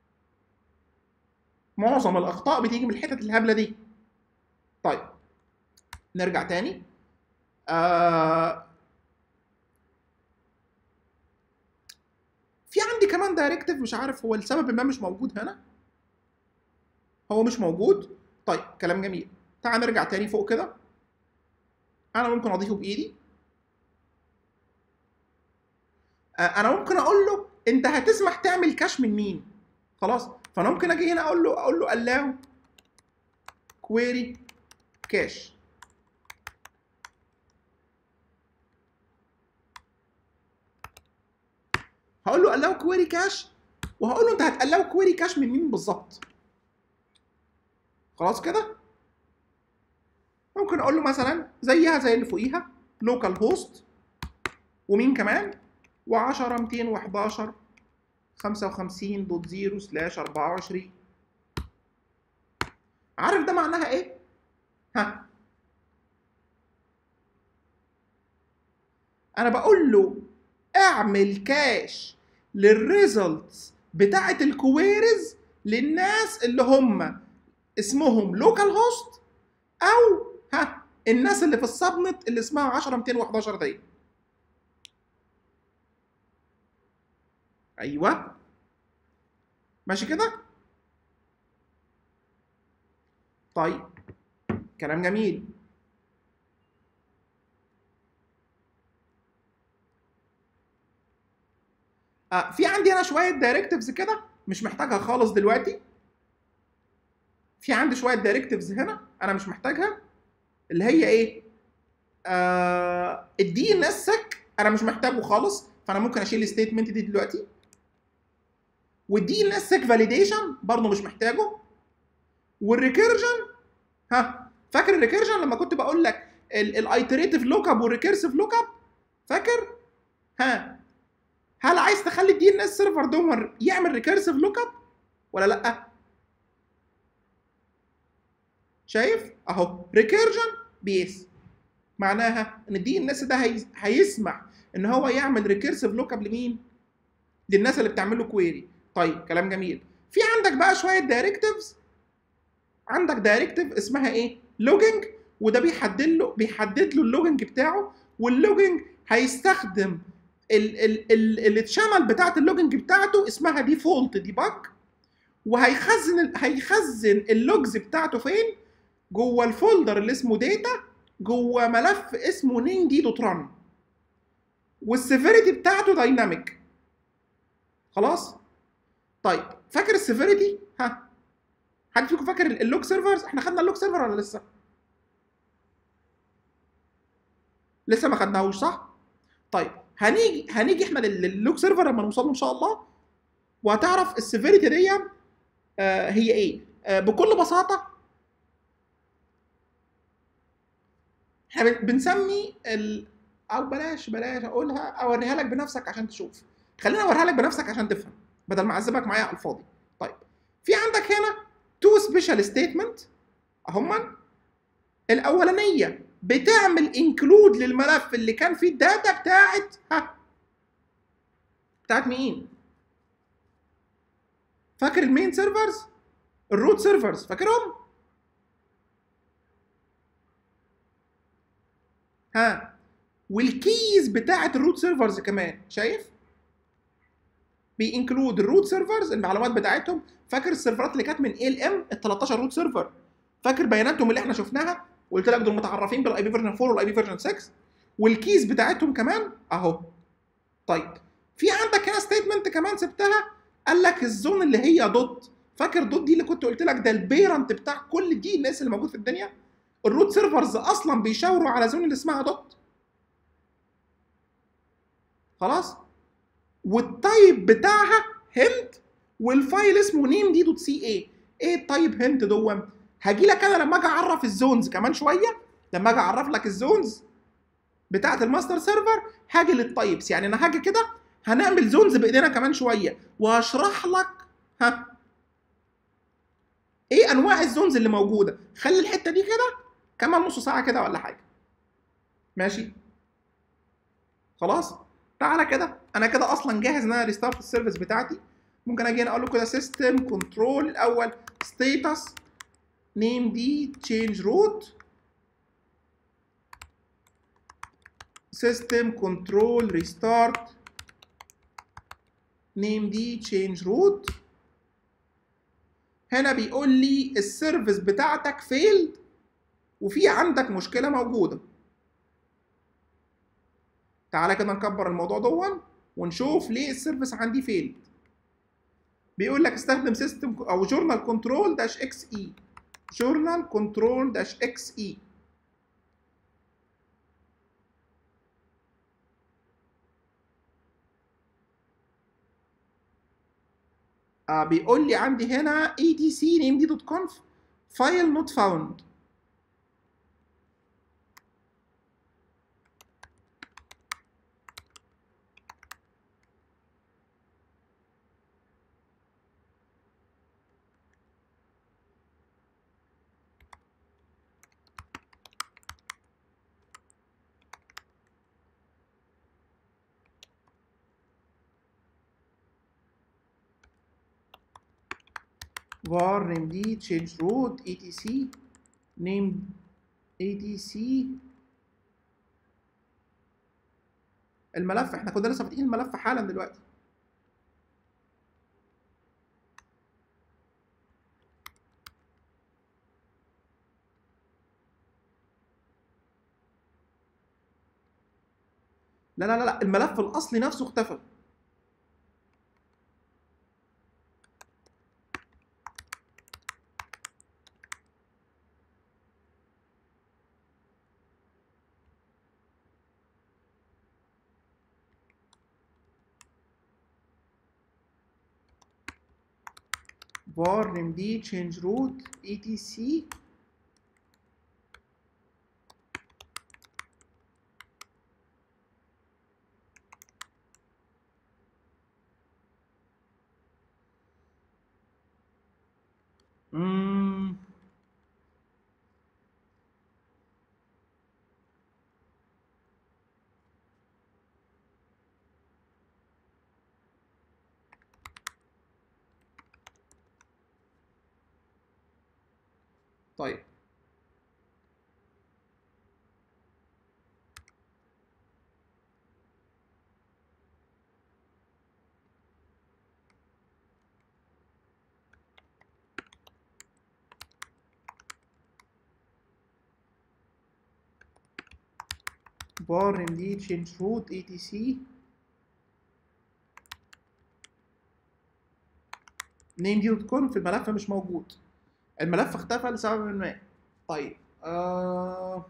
معظم الاخطاء بتيجي من الحتت الهبله دي طيب نرجع تاني آه في عندي كمان دايركتيف مش عارف هو لسبب ما مش موجود هنا هو مش موجود طيب كلام جميل تعال نرجع تاني فوق كده انا ممكن اضيفه بايدي آه انا ممكن اقول له انت هتسمح تعمل كاش من مين خلاص فانا ممكن اجي هنا اقول له اقول له allow query cache هقول له allow query cache وهقول له انت هتقلو query cache من مين بالظبط خلاص كده ممكن اقول له مثلا زيها زي اللي فوقيها local host ومين كمان و10 211 55 دوت 0 سلاش 24 عارف ده معناها ايه؟ ها انا بقول له اعمل كاش للريزلتس بتاعه الكويريز للناس اللي هم اسمهم لوكال هوست او ها الناس اللي في السبنت اللي اسمها 10 211 دي ايوه ماشي كده طيب كلام جميل آه في عندي انا شويه دايركتيفز كده مش محتاجها خالص دلوقتي في عندي شويه دايركتيفز هنا انا مش محتاجها اللي هي ايه آه الدي ان اس انا مش محتاجه خالص فانا ممكن اشيل الستيتمنت دي دلوقتي والدي ان اس فاليديشن برضه مش محتاجه والريكيرجن ها فاكر الريكيرجن لما كنت بقول لك الايتريتيف لوك اب والريكيرسيف لوك اب فاكر ها هل عايز تخلي الدي ان اس سيرفر دومر يعمل ريكيرسيف لوك اب ولا لا شايف اهو ريكيرجن بيس معناها ان الدي ان اس ده هي... هيسمح ان هو يعمل ريكيرسيف لوك اب لمين للناس اللي بتعمل له كويري طيب كلام جميل في عندك بقى شويه دايركتيفز عندك دايركتيف اسمها ايه لوجينج وده بيحدد له بيحدد له اللوجينج بتاعه واللوجينج هيستخدم التشانل بتاعت اللوجينج بتاعته اسمها ديفولت ديباج وهيخزن هيخزن اللوجز بتاعته فين جوه الفولدر اللي اسمه داتا جوه ملف اسمه نينجي دوت ران والسيفيريتي بتاعته دايناميك خلاص طيب فاكر السيفيريتي ها حد فيكم فاكر اللوك سيرفرز احنا خدنا اللوك سيرفر ولا لسه لسه ما خدناهوش صح طيب هنيجي هنيجي احنا لل- لللوك سيرفر لما نوصل له ان شاء الله وهتعرف السيفيريتي دي آه هي ايه آه بكل بساطه احنا بن- بنسمي ال... او بلاش بلاش اقولها اوريها لك بنفسك عشان تشوف خليني اوريها لك بنفسك عشان تفهم بدل ما اعذبك معايا على الفاضي طيب في عندك هنا تو سبيشال ستيتمنت هما الاولانيه بتعمل انكلود للملف اللي كان فيه الداتا بتاعت ها بتاعت مين فاكر المين سيرفرز الروت سيرفرز فاكرهم ها والكيز بتاعت الروت سيرفرز كمان شايف بينكلود الروت سيرفرز المعلومات بتاعتهم فاكر السيرفرات اللي كانت من اي ال ام ال 13 روت سيرفر فاكر بياناتهم اللي احنا شفناها وقلت لك دول متعرفين بالاي بي فيرجن 4 والاي بي فيرجن 6 والكيز بتاعتهم كمان اهو طيب في عندك هنا ستيتمنت كمان سبتها قال لك الزون اللي هي دوت فاكر دوت دي اللي كنت قلت لك ده البيرنت بتاع كل دي الناس اللي موجود في الدنيا الروت سيرفرز اصلا بيشاوروا على زون اللي اسمها دوت خلاص والتايب بتاعها هنت والفايل اسمه نيم دي دوت سي اي ايه التايب هنت دون هاجي لك انا لما اجي اعرف الزونز كمان شويه لما اجي اعرف لك الزونز بتاعه الماستر سيرفر هاجي للتايبس يعني انا هاجي كده هنعمل زونز بايدينا كمان شويه وهشرح لك ها ايه انواع الزونز اللي موجوده خلي الحته دي كده كمان نص ساعه كده ولا حاجه ماشي خلاص تعالى كده انا كده اصلا جاهز ان انا ريستارت السيرفيس بتاعتي ممكن اجي هنا اقول له كده سيستم كنترول الاول ستيتس نيم دي تشينج روت سيستم كنترول ريستارت نيم دي تشينج روت هنا بيقول لي السيرفيس بتاعتك فيلد وفي عندك مشكله موجوده تعالى كده نكبر الموضوع دون ونشوف ليه السيرفيس عندي فيلد بيقول لك استخدم سيستم او جورنال كنترول داش اكس اي جورنال كنترول داش اكس اي آه بيقول لي عندي هنا اي دي سي نيم دي دوت كونف فايل نوت فاوند var name d change root etc name adc الملف احنا كنا لسه فاتحين الملف حالا دلوقتي لا لا لا لا الملف الاصلي نفسه اختفى var name d change root etc مم. طيب var name دي change root etc name دي دوت كونف الملف مش موجود الملف اختفى لسبب ما طيب آه...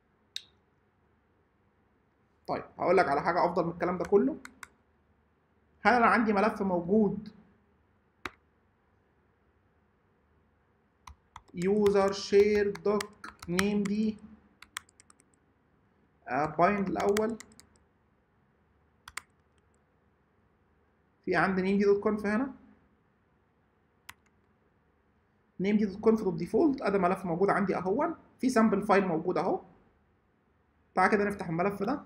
طيب هقول لك على حاجه افضل من الكلام ده كله هل انا عندي ملف موجود user share doc name دي بايند الاول في عندي نيم دي دوت كونف هنا نيم دي دوت كونف دوت ديفولت ادي ملف موجود عندي اهون في سامبل فايل موجود اهو تعال كده نفتح الملف ده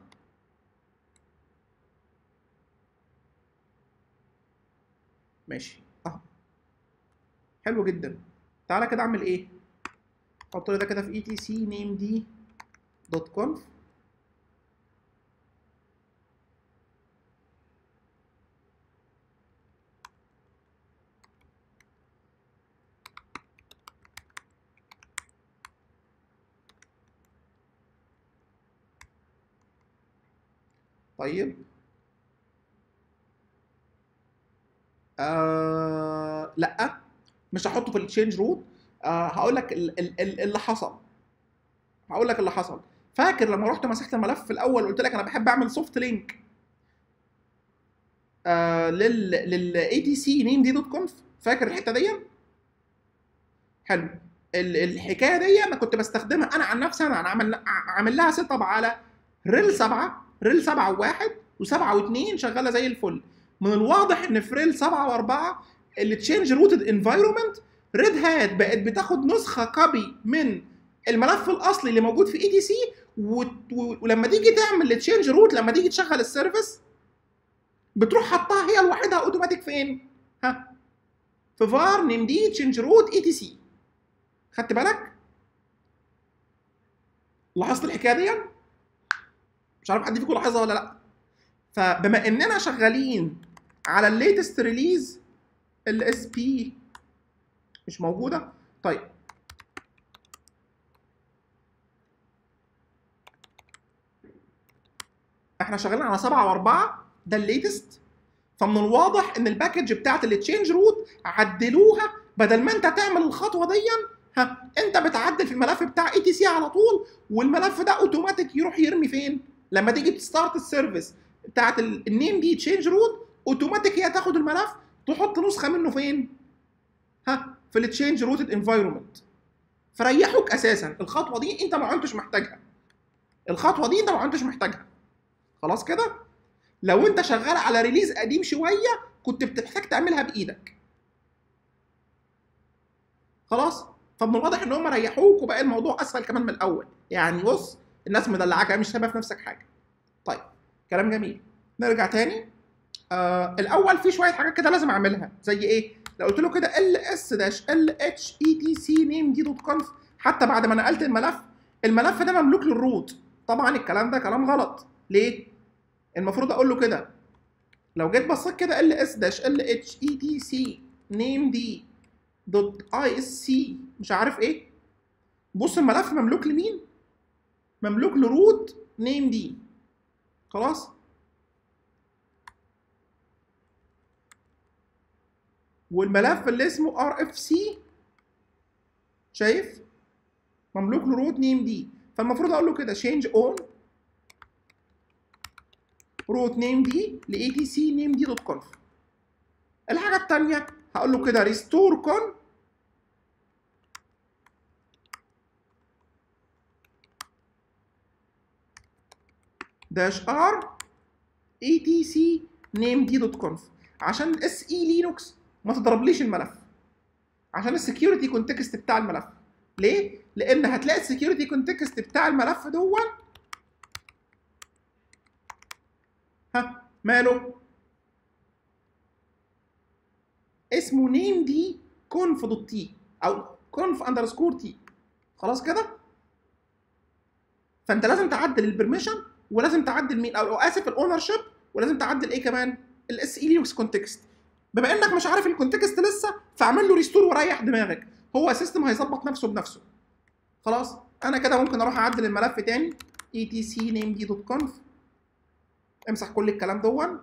ماشي اهو حلو جدا تعالى كده اعمل ايه احط لي ده كده في اي تي سي نيم دي دوت كونف طيب آه لا مش هحطه في التشينج روت آه هقول لك ال- ال- ال- اللي حصل هقول لك اللي حصل فاكر لما رحت مسحت الملف في الاول قلت لك انا بحب اعمل سوفت لينك آه لل لل اي تي سي نيم دي دوت كونف فاكر الحته دي حلو ال- الحكايه دي انا كنت بستخدمها انا عن نفسي انا انا عامل عامل لها سيت اب على ريل 7 ريل 7 و1 و7 و2 شغاله زي الفل من الواضح ان في ريل 7 و4 اللي تشينج روتد انفايرمنت ريد هات بقت بتاخد نسخه كوبي من الملف الاصلي اللي موجود في اي تي سي ولما تيجي تعمل التشينج روت لما تيجي تشغل السيرفيس بتروح حطها هي لوحدها اوتوماتيك فين؟ ها؟ في فار نيم دي تشينج روت اي تي سي خدت بالك؟ لاحظت الحكايه دي؟ مش عارف حد فيكم لاحظها ولا لا فبما اننا شغالين على الليتست ريليز الاس بي مش موجوده طيب احنا شغالين على 7 و4 ده الليتست فمن الواضح ان الباكج بتاعت التشينج روت عدلوها بدل ما انت تعمل الخطوه دي ها انت بتعدل في الملف بتاع اي تي سي على طول والملف ده اوتوماتيك يروح يرمي فين لما تيجي تستارت السيرفيس بتاعت النيم دي تشينج روت اوتوماتيك هي تاخد الملف تحط نسخه منه فين ها في التشينج روتد انفايرمنت فريحوك اساسا الخطوه دي انت ما كنتش محتاجها الخطوه دي انت ما كنتش محتاجها خلاص كده لو انت شغال على ريليز قديم شويه كنت بتحتاج تعملها بايدك خلاص فمن الواضح ان هم ريحوك وبقى الموضوع اسهل كمان من الاول يعني بص الناس مدلعاك مش سايبه في نفسك حاجه طيب كلام جميل نرجع تاني آه الاول في شويه حاجات كده لازم اعملها زي ايه لو قلت له كده ال اس داش ال اتش اي تي سي نيم دي دوت كونف حتى بعد ما نقلت الملف الملف ده مملوك للروت طبعا الكلام ده كلام غلط ليه المفروض اقول له كده لو جيت بصيت كده ال اس داش ال اتش اي تي سي نيم دي دوت اي اس سي مش عارف ايه بص الملف مملوك لمين مملوك لروت نيم دي خلاص والملف اللي اسمه ار اف سي شايف مملوك لروت نيم دي فالمفروض اقول له كده change اون روت نيم دي ل اي تي سي نيم دي دوت كونف الحاجه الثانيه هقول له كده ريستور كون داش ار اي تي سي نيم دي دوت كونف عشان الاس اي لينوكس ما تضربليش الملف عشان السكيورتي كونتكست بتاع الملف ليه؟ لان هتلاقي السكيورتي كونتكست بتاع الملف دون ها ماله؟ اسمه نيم دي كونف دوت تي او كونف اندرسكور تي خلاص كده؟ فانت لازم تعدل البرميشن ولازم تعدل مين او اسف الاونر شيب ولازم تعدل ايه كمان؟ الاس اي لينكس كونتكست بما انك مش عارف الكونتكست لسه فاعمل له ريستور وريح دماغك هو سيستم هيظبط نفسه بنفسه خلاص انا كده ممكن اروح اعدل الملف تاني etc name دي دوت conf امسح كل الكلام دون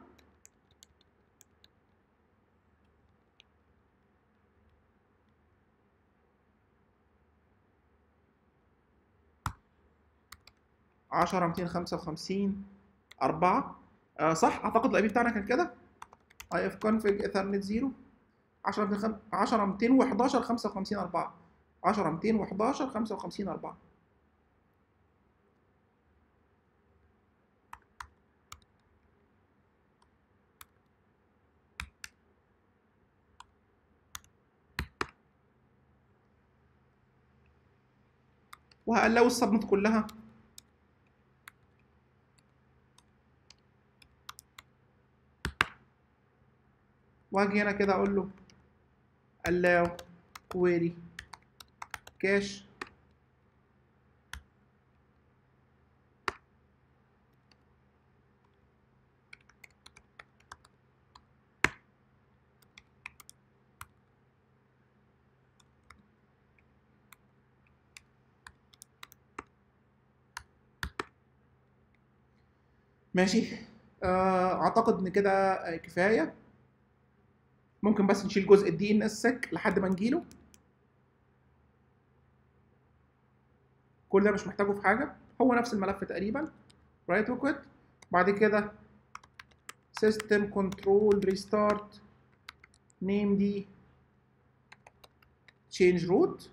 عشرة ميتين خمسة وخمسين أربعة آه صح أعتقد الأي بي بتاعنا كان كده اي اف config ايثرنت زيرو 10 200 10 211 55 4 10 211 55 4 وهقلو السبنت كلها واجي هنا كده اقول له allow query cache ماشي آه، اعتقد ان كده آه، كفايه ممكن بس نشيل جزء الدي ان اس سك لحد ما نجيله كل ده مش محتاجه في حاجه هو نفس الملف تقريبا رايت وكويت بعد كده system control restart name دي change root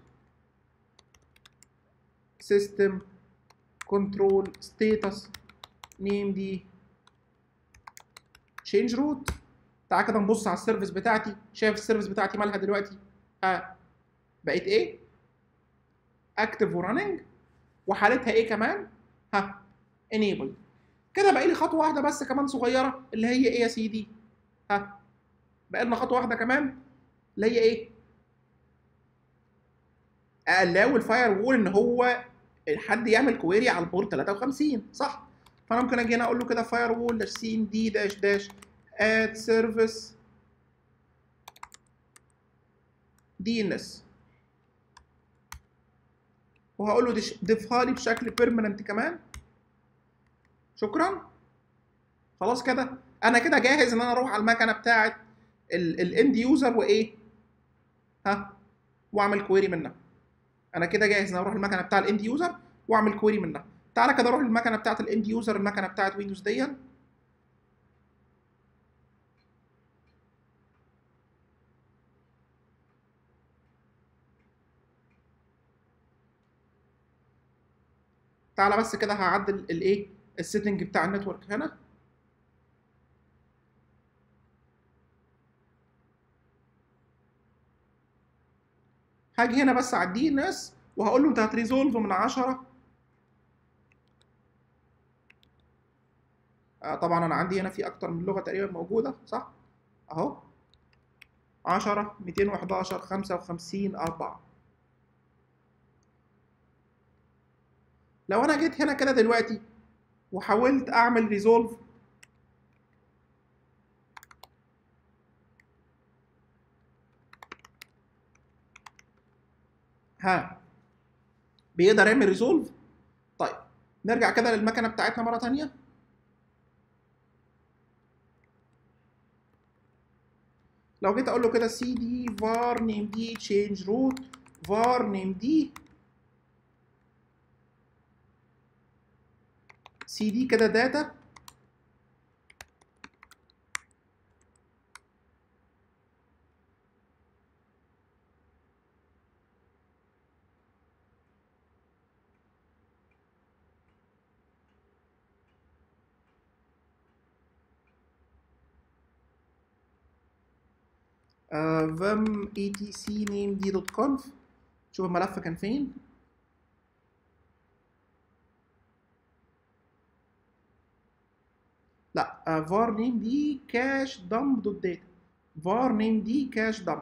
system control status name دي change root تعال كده نبص على السيرفيس بتاعتي شايف السيرفيس بتاعتي مالها دلوقتي ها بقت ايه اكتف وراننج وحالتها ايه كمان ها انيبل كده باقي لي خطوه واحده بس كمان صغيره اللي هي ايه يا سيدي ها بقى لنا خطوه واحده كمان اللي هي ايه اقلاو الفاير وول ان هو حد يعمل كويري على البورت 53 صح فانا ممكن اجي هنا اقول له كده فاير وول داش سين دي داش داش اد سيرفيس دي ان اس وهقول له دش- ضيفها لي بشكل بيرمننت كمان شكرا خلاص كده انا كده جاهز ان انا اروح على المكنه بتاعه الاند يوزر وايه ها واعمل كويري منها انا كده جاهز ان أنا اروح المكنه بتاع الاند يوزر واعمل كويري منها تعالى كده اروح المكنه بتاعه الاند يوزر المكنه بتاعه ويندوز دي تعالى بس كده هعدل الايه السيتنج بتاع النتورك هنا هاجي هنا بس على الدي ان اس وهقول له انت هتريزولف من 10 آه طبعا انا عندي هنا في اكتر من لغه تقريبا موجوده صح اهو 10 211 55 4 لو انا جيت هنا كده دلوقتي وحاولت اعمل ريزولف ها بيقدر يعمل ريزولف طيب نرجع كده للمكنه بتاعتنا مره تانية لو جيت اقول له كده سي دي var name دي change root var name دي سي دي كده داتا vim etc name دي دوت conf شوف الملف كان فين لا var name دي cache dump دوت data var name دي cache dump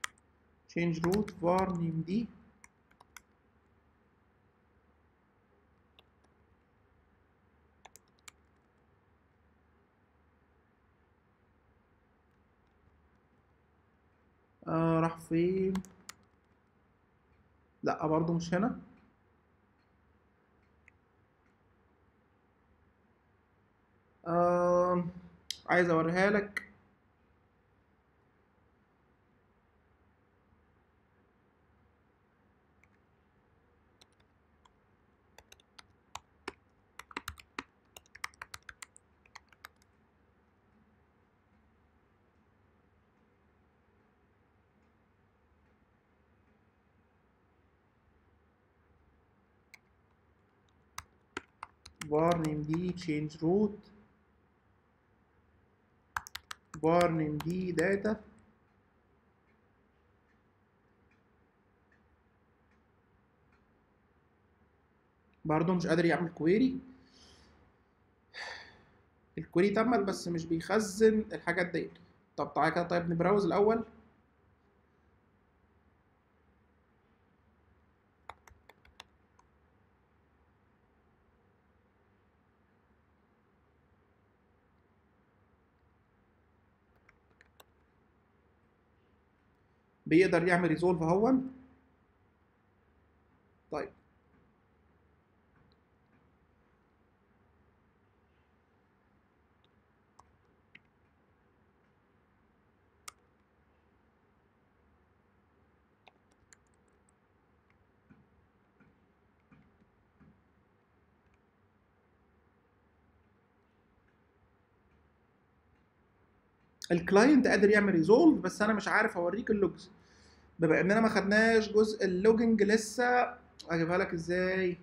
change root var name دي راح فين لا برضو مش هنا آه... عايز اوريها لك var name دي change root var name دي data برضه مش قادر يعمل كويري الكويري تمت بس مش بيخزن الحاجات دي طب تعالى كده طيب نبراوز الاول بيقدر يعمل ريزولف اهو طيب الكلاينت قادر يعمل ريزولف بس انا مش عارف اوريك اللوجز بما اننا ما خدناش جزء اللوجنج لسه اجيبها لك ازاي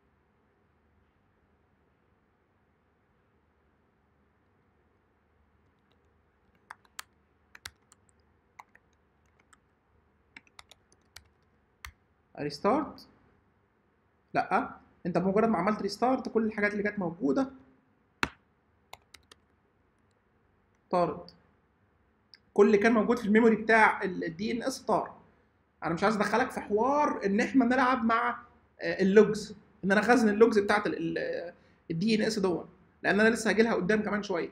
ريستارت لا انت بمجرد ما عملت ريستارت كل الحاجات اللي كانت موجوده طارت كل اللي كان موجود في الميموري بتاع الدي ان اس طار انا مش عايز ادخلك في حوار ان احنا نلعب مع اللوجز ان انا اخزن اللوجز بتاعت الدي ان اس دون لان انا لسه هاجي لها قدام كمان شويه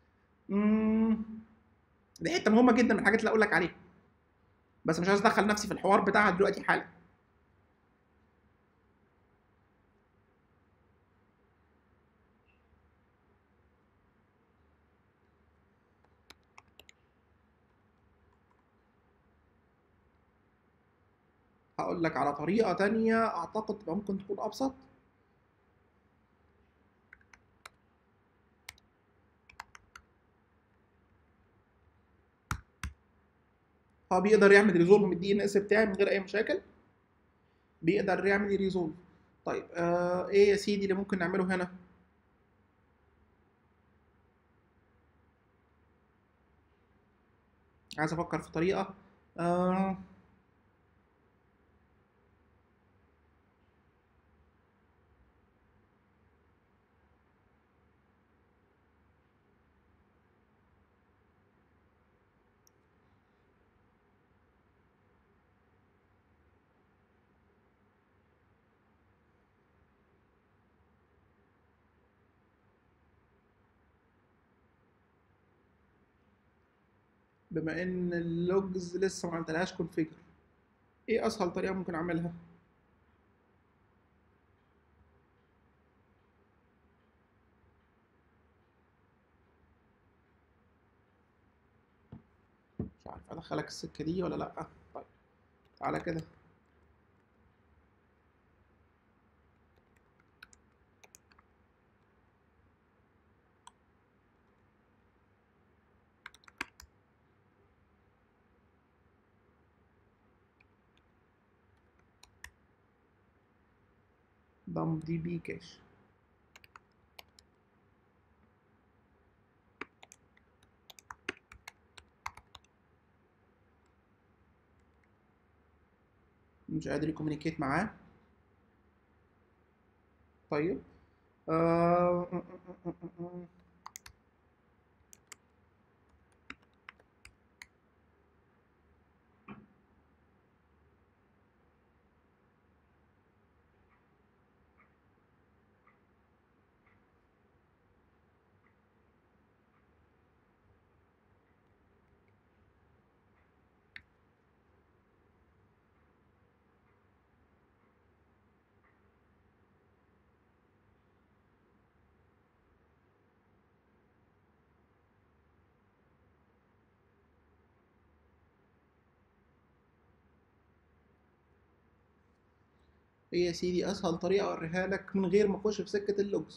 دي حته مهمه جدا من الحاجات اللي اقول لك عليها بس مش عايز ادخل نفسي في الحوار بتاعها دلوقتي حالا هقول لك على طريقة تانية أعتقد تبقى ممكن تكون أبسط هو بيقدر يعمل ريزولف من الدي ان اس بتاعي من غير أي مشاكل بيقدر يعمل ريزولف طيب آه إيه يا سيدي اللي ممكن نعمله هنا عايز أفكر في طريقة آه بما ان اللوجز لسه ما عملتلهاش كونفيجر ايه اسهل طريقه ممكن اعملها مش عارف ادخلك السكه دي ولا لا طيب تعالى كده ضم دي بي كاش مش قادر يكومينيكيت معاه طيب آه... هي يا سيدي اسهل طريقه اوريها لك من غير ما اخش في سكه اللوجز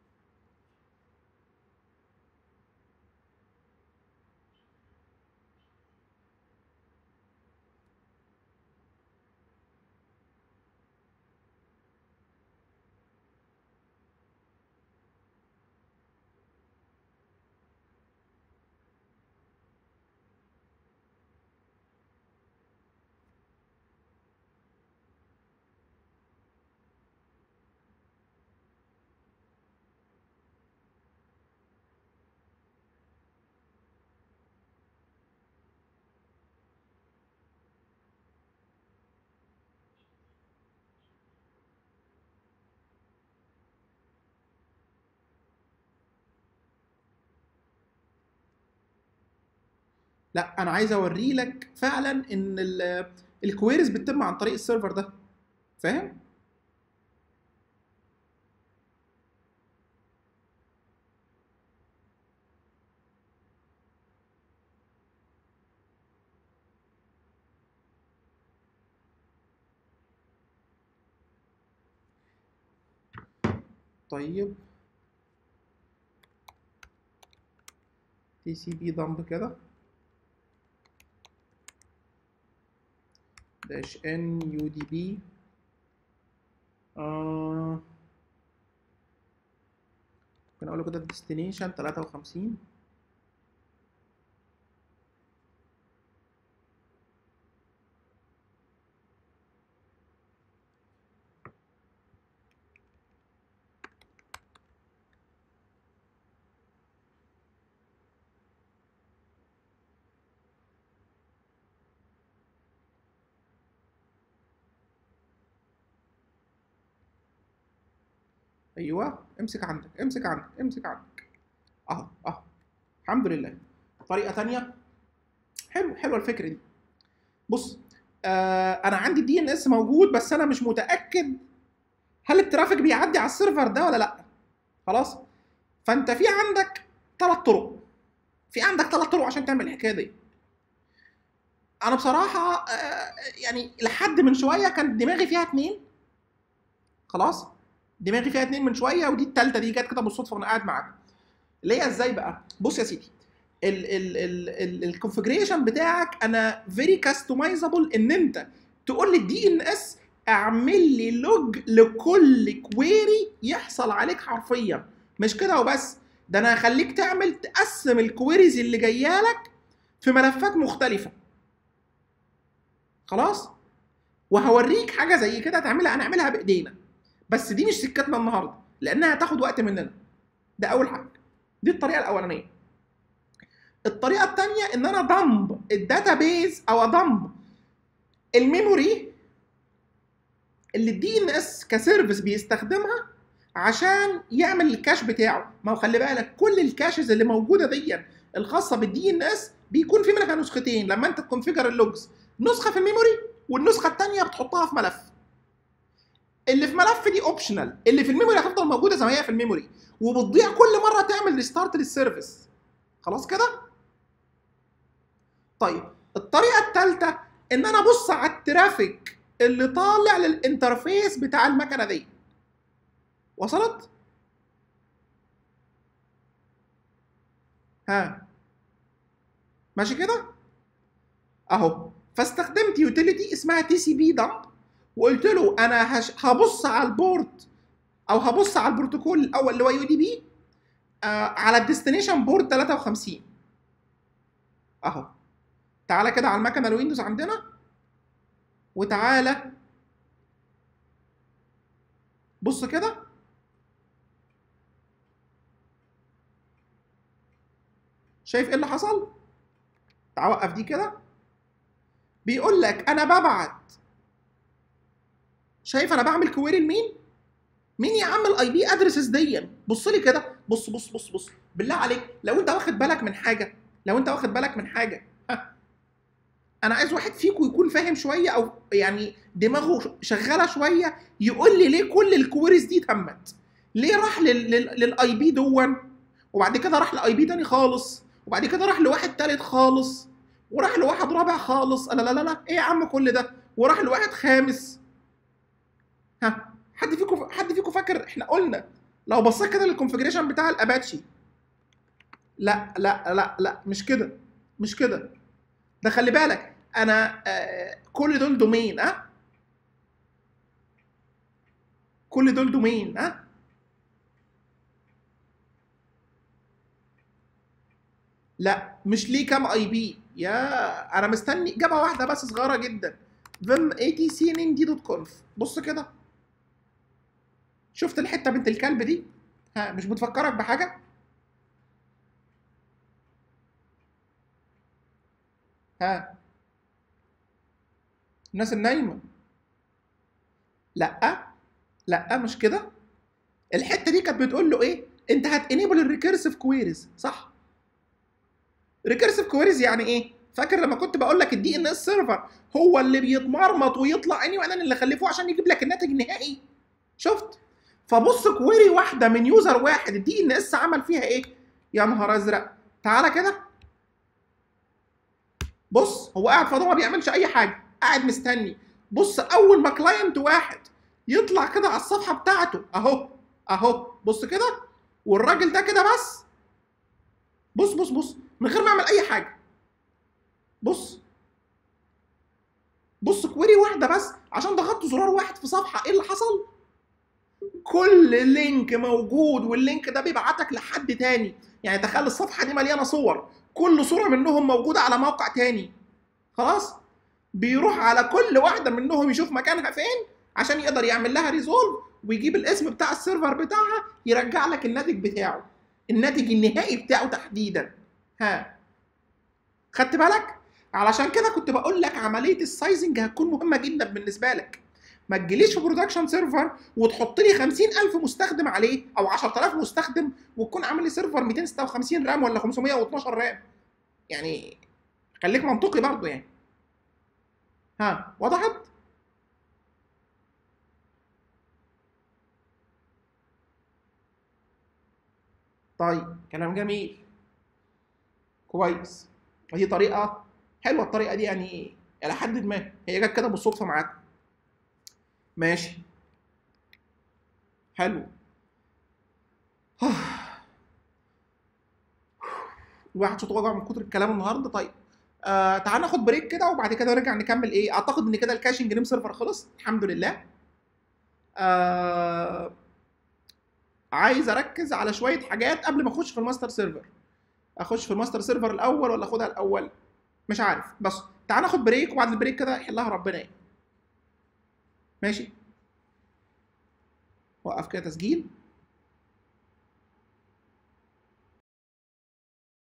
لا انا عايز اوري لك فعلا ان ال- الكويريز بتتم عن طريق السيرفر ده فاهم طيب تي سي بي ضمب كده داش ان يو دي بي آه ممكن اقول له كده ديستنيشن 53 ايوه امسك عندك امسك عندك امسك عندك اهو اهو الحمد لله طريقه تانية حلو حلوه الفكره دي بص آه انا عندي الدي ان اس موجود بس انا مش متاكد هل الترافيك بيعدي على السيرفر ده ولا لا خلاص فانت في عندك ثلاث طرق في عندك ثلاث طرق عشان تعمل الحكايه دي انا بصراحه آه يعني لحد من شويه كان دماغي فيها اتنين خلاص دماغي فيها اتنين من شويه ودي التالتة دي جت كده بالصدفه وانا قاعد معاك اللي هي ازاي بقى بص يا سيدي الكونفجريشن بتاعك انا فيري كاستمايزابل ان انت تقول لي الدي ان اس اعمل لي لوج لكل كويري يحصل عليك حرفيا مش كده وبس ده انا هخليك تعمل تقسم الكويريز اللي جايه لك في ملفات مختلفه خلاص وهوريك حاجه زي كده تعملها هنعملها بايدينا بس دي مش سكتنا النهارده لانها هتاخد وقت مننا ده اول حاجه دي الطريقه الاولانيه الطريقه الثانيه ان انا ضمب الداتابيز او اضمب الميموري اللي الدي ان اس كسيرفيس بيستخدمها عشان يعمل الكاش بتاعه ما هو خلي بالك كل الكاشز اللي موجوده دي الخاصه بالدي ان اس بيكون في منها نسختين لما انت تكونفيجر اللوجز نسخه في الميموري والنسخه الثانيه بتحطها في ملف اللي في ملف دي اوبشنال اللي في الميموري هتفضل موجوده زي ما هي في الميموري وبتضيع كل مره تعمل ريستارت للسيرفيس خلاص كده طيب الطريقه الثالثه ان انا ابص على الترافيك اللي طالع للانترفيس بتاع المكنه دي وصلت ها ماشي كده اهو فاستخدمت يوتيليتي اسمها تي سي بي دمب وقلت له انا هش... هبص على البورد او هبص على البروتوكول الاول اللي هو يو دي بي آه على الديستنيشن بورد 53 اهو تعالى كده على المكنه الويندوز عندنا وتعالى بص كده شايف ايه اللي حصل تعال وقف دي كده بيقول لك انا ببعت شايف انا بعمل كويري لمين مين يا عم الاي بي ادرسز دي بص لي كده بص بص بص بص بالله عليك لو انت واخد بالك من حاجه لو انت واخد بالك من حاجه ها انا عايز واحد فيكم يكون فاهم شويه او يعني دماغه شغاله شويه يقول لي ليه كل الكويريز دي تمت ليه راح للاي بي دون وبعد كده راح لاي بي تاني خالص وبعد كده راح لواحد تالت خالص وراح لواحد رابع خالص لا لا لا لا ايه يا عم كل ده وراح لواحد خامس ها حد فيكم حد فيكم فاكر احنا قلنا لو بصيت كده للكونفجريشن بتاع الاباتشي لا لا لا لا مش كده مش كده ده خلي بالك انا آه كل دول دومين ها كل دول دومين ها لا مش ليه كام اي بي يا انا مستني اجابه واحده بس صغيره جدا فيم اي تي سي ان دي دوت كونف بص كده شفت الحته بنت الكلب دي ها مش بتفكرك بحاجه ها الناس النايمه لا لا مش كده الحته دي كانت بتقول له ايه انت هتنيبل الريكيرسيف كويريز صح ريكيرسيف كويريز يعني ايه فاكر لما كنت بقول لك الدي ان اس سيرفر هو اللي بيتمرمط ويطلع اني وانا اللي خلفوه عشان يجيب لك الناتج النهائي شفت فبص كويري واحده من يوزر واحد الدي ان اس عمل فيها ايه يا نهار ازرق تعالى كده بص هو قاعد فاضي ما بيعملش اي حاجه قاعد مستني بص اول ما كلاينت واحد يطلع كده على الصفحه بتاعته اهو اهو بص كده والراجل ده كده بس بص بص بص من غير ما اعمل اي حاجه بص بص كويري واحده بس عشان ضغطت زرار واحد في صفحه ايه اللي حصل كل لينك موجود واللينك ده بيبعتك لحد تاني يعني تخيل الصفحه دي مليانه صور كل صوره منهم موجوده على موقع تاني خلاص بيروح على كل واحده منهم يشوف مكانها فين عشان يقدر يعمل لها ريزولف ويجيب الاسم بتاع السيرفر بتاعها يرجع لك الناتج بتاعه الناتج النهائي بتاعه تحديدا ها خدت بالك علشان كده كنت بقول لك عمليه السايزنج هتكون مهمه جدا بالنسبه لك ما تجيليش في برودكشن سيرفر وتحط لي 50000 مستخدم عليه او 10000 مستخدم وتكون عامل لي سيرفر 256 رام ولا 512 رام يعني خليك منطقي برضه يعني ها وضحت طيب كلام جميل كويس ودي طريقه حلوه الطريقه دي يعني الى حد ما هي جت كده بالصدفه معاكم ماشي حلو الواحد صوته وجع من كتر الكلام النهارده طيب آه تعال ناخد بريك كده وبعد كده نرجع نكمل ايه اعتقد ان كده الكاشنج نيم سيرفر خلص الحمد لله آه عايز اركز على شويه حاجات قبل ما اخش في الماستر سيرفر اخش في الماستر سيرفر الاول ولا اخدها الاول مش عارف بس تعال ناخد بريك وبعد البريك كده يحلها ربنا يعني ماشي وقف كده تسجيل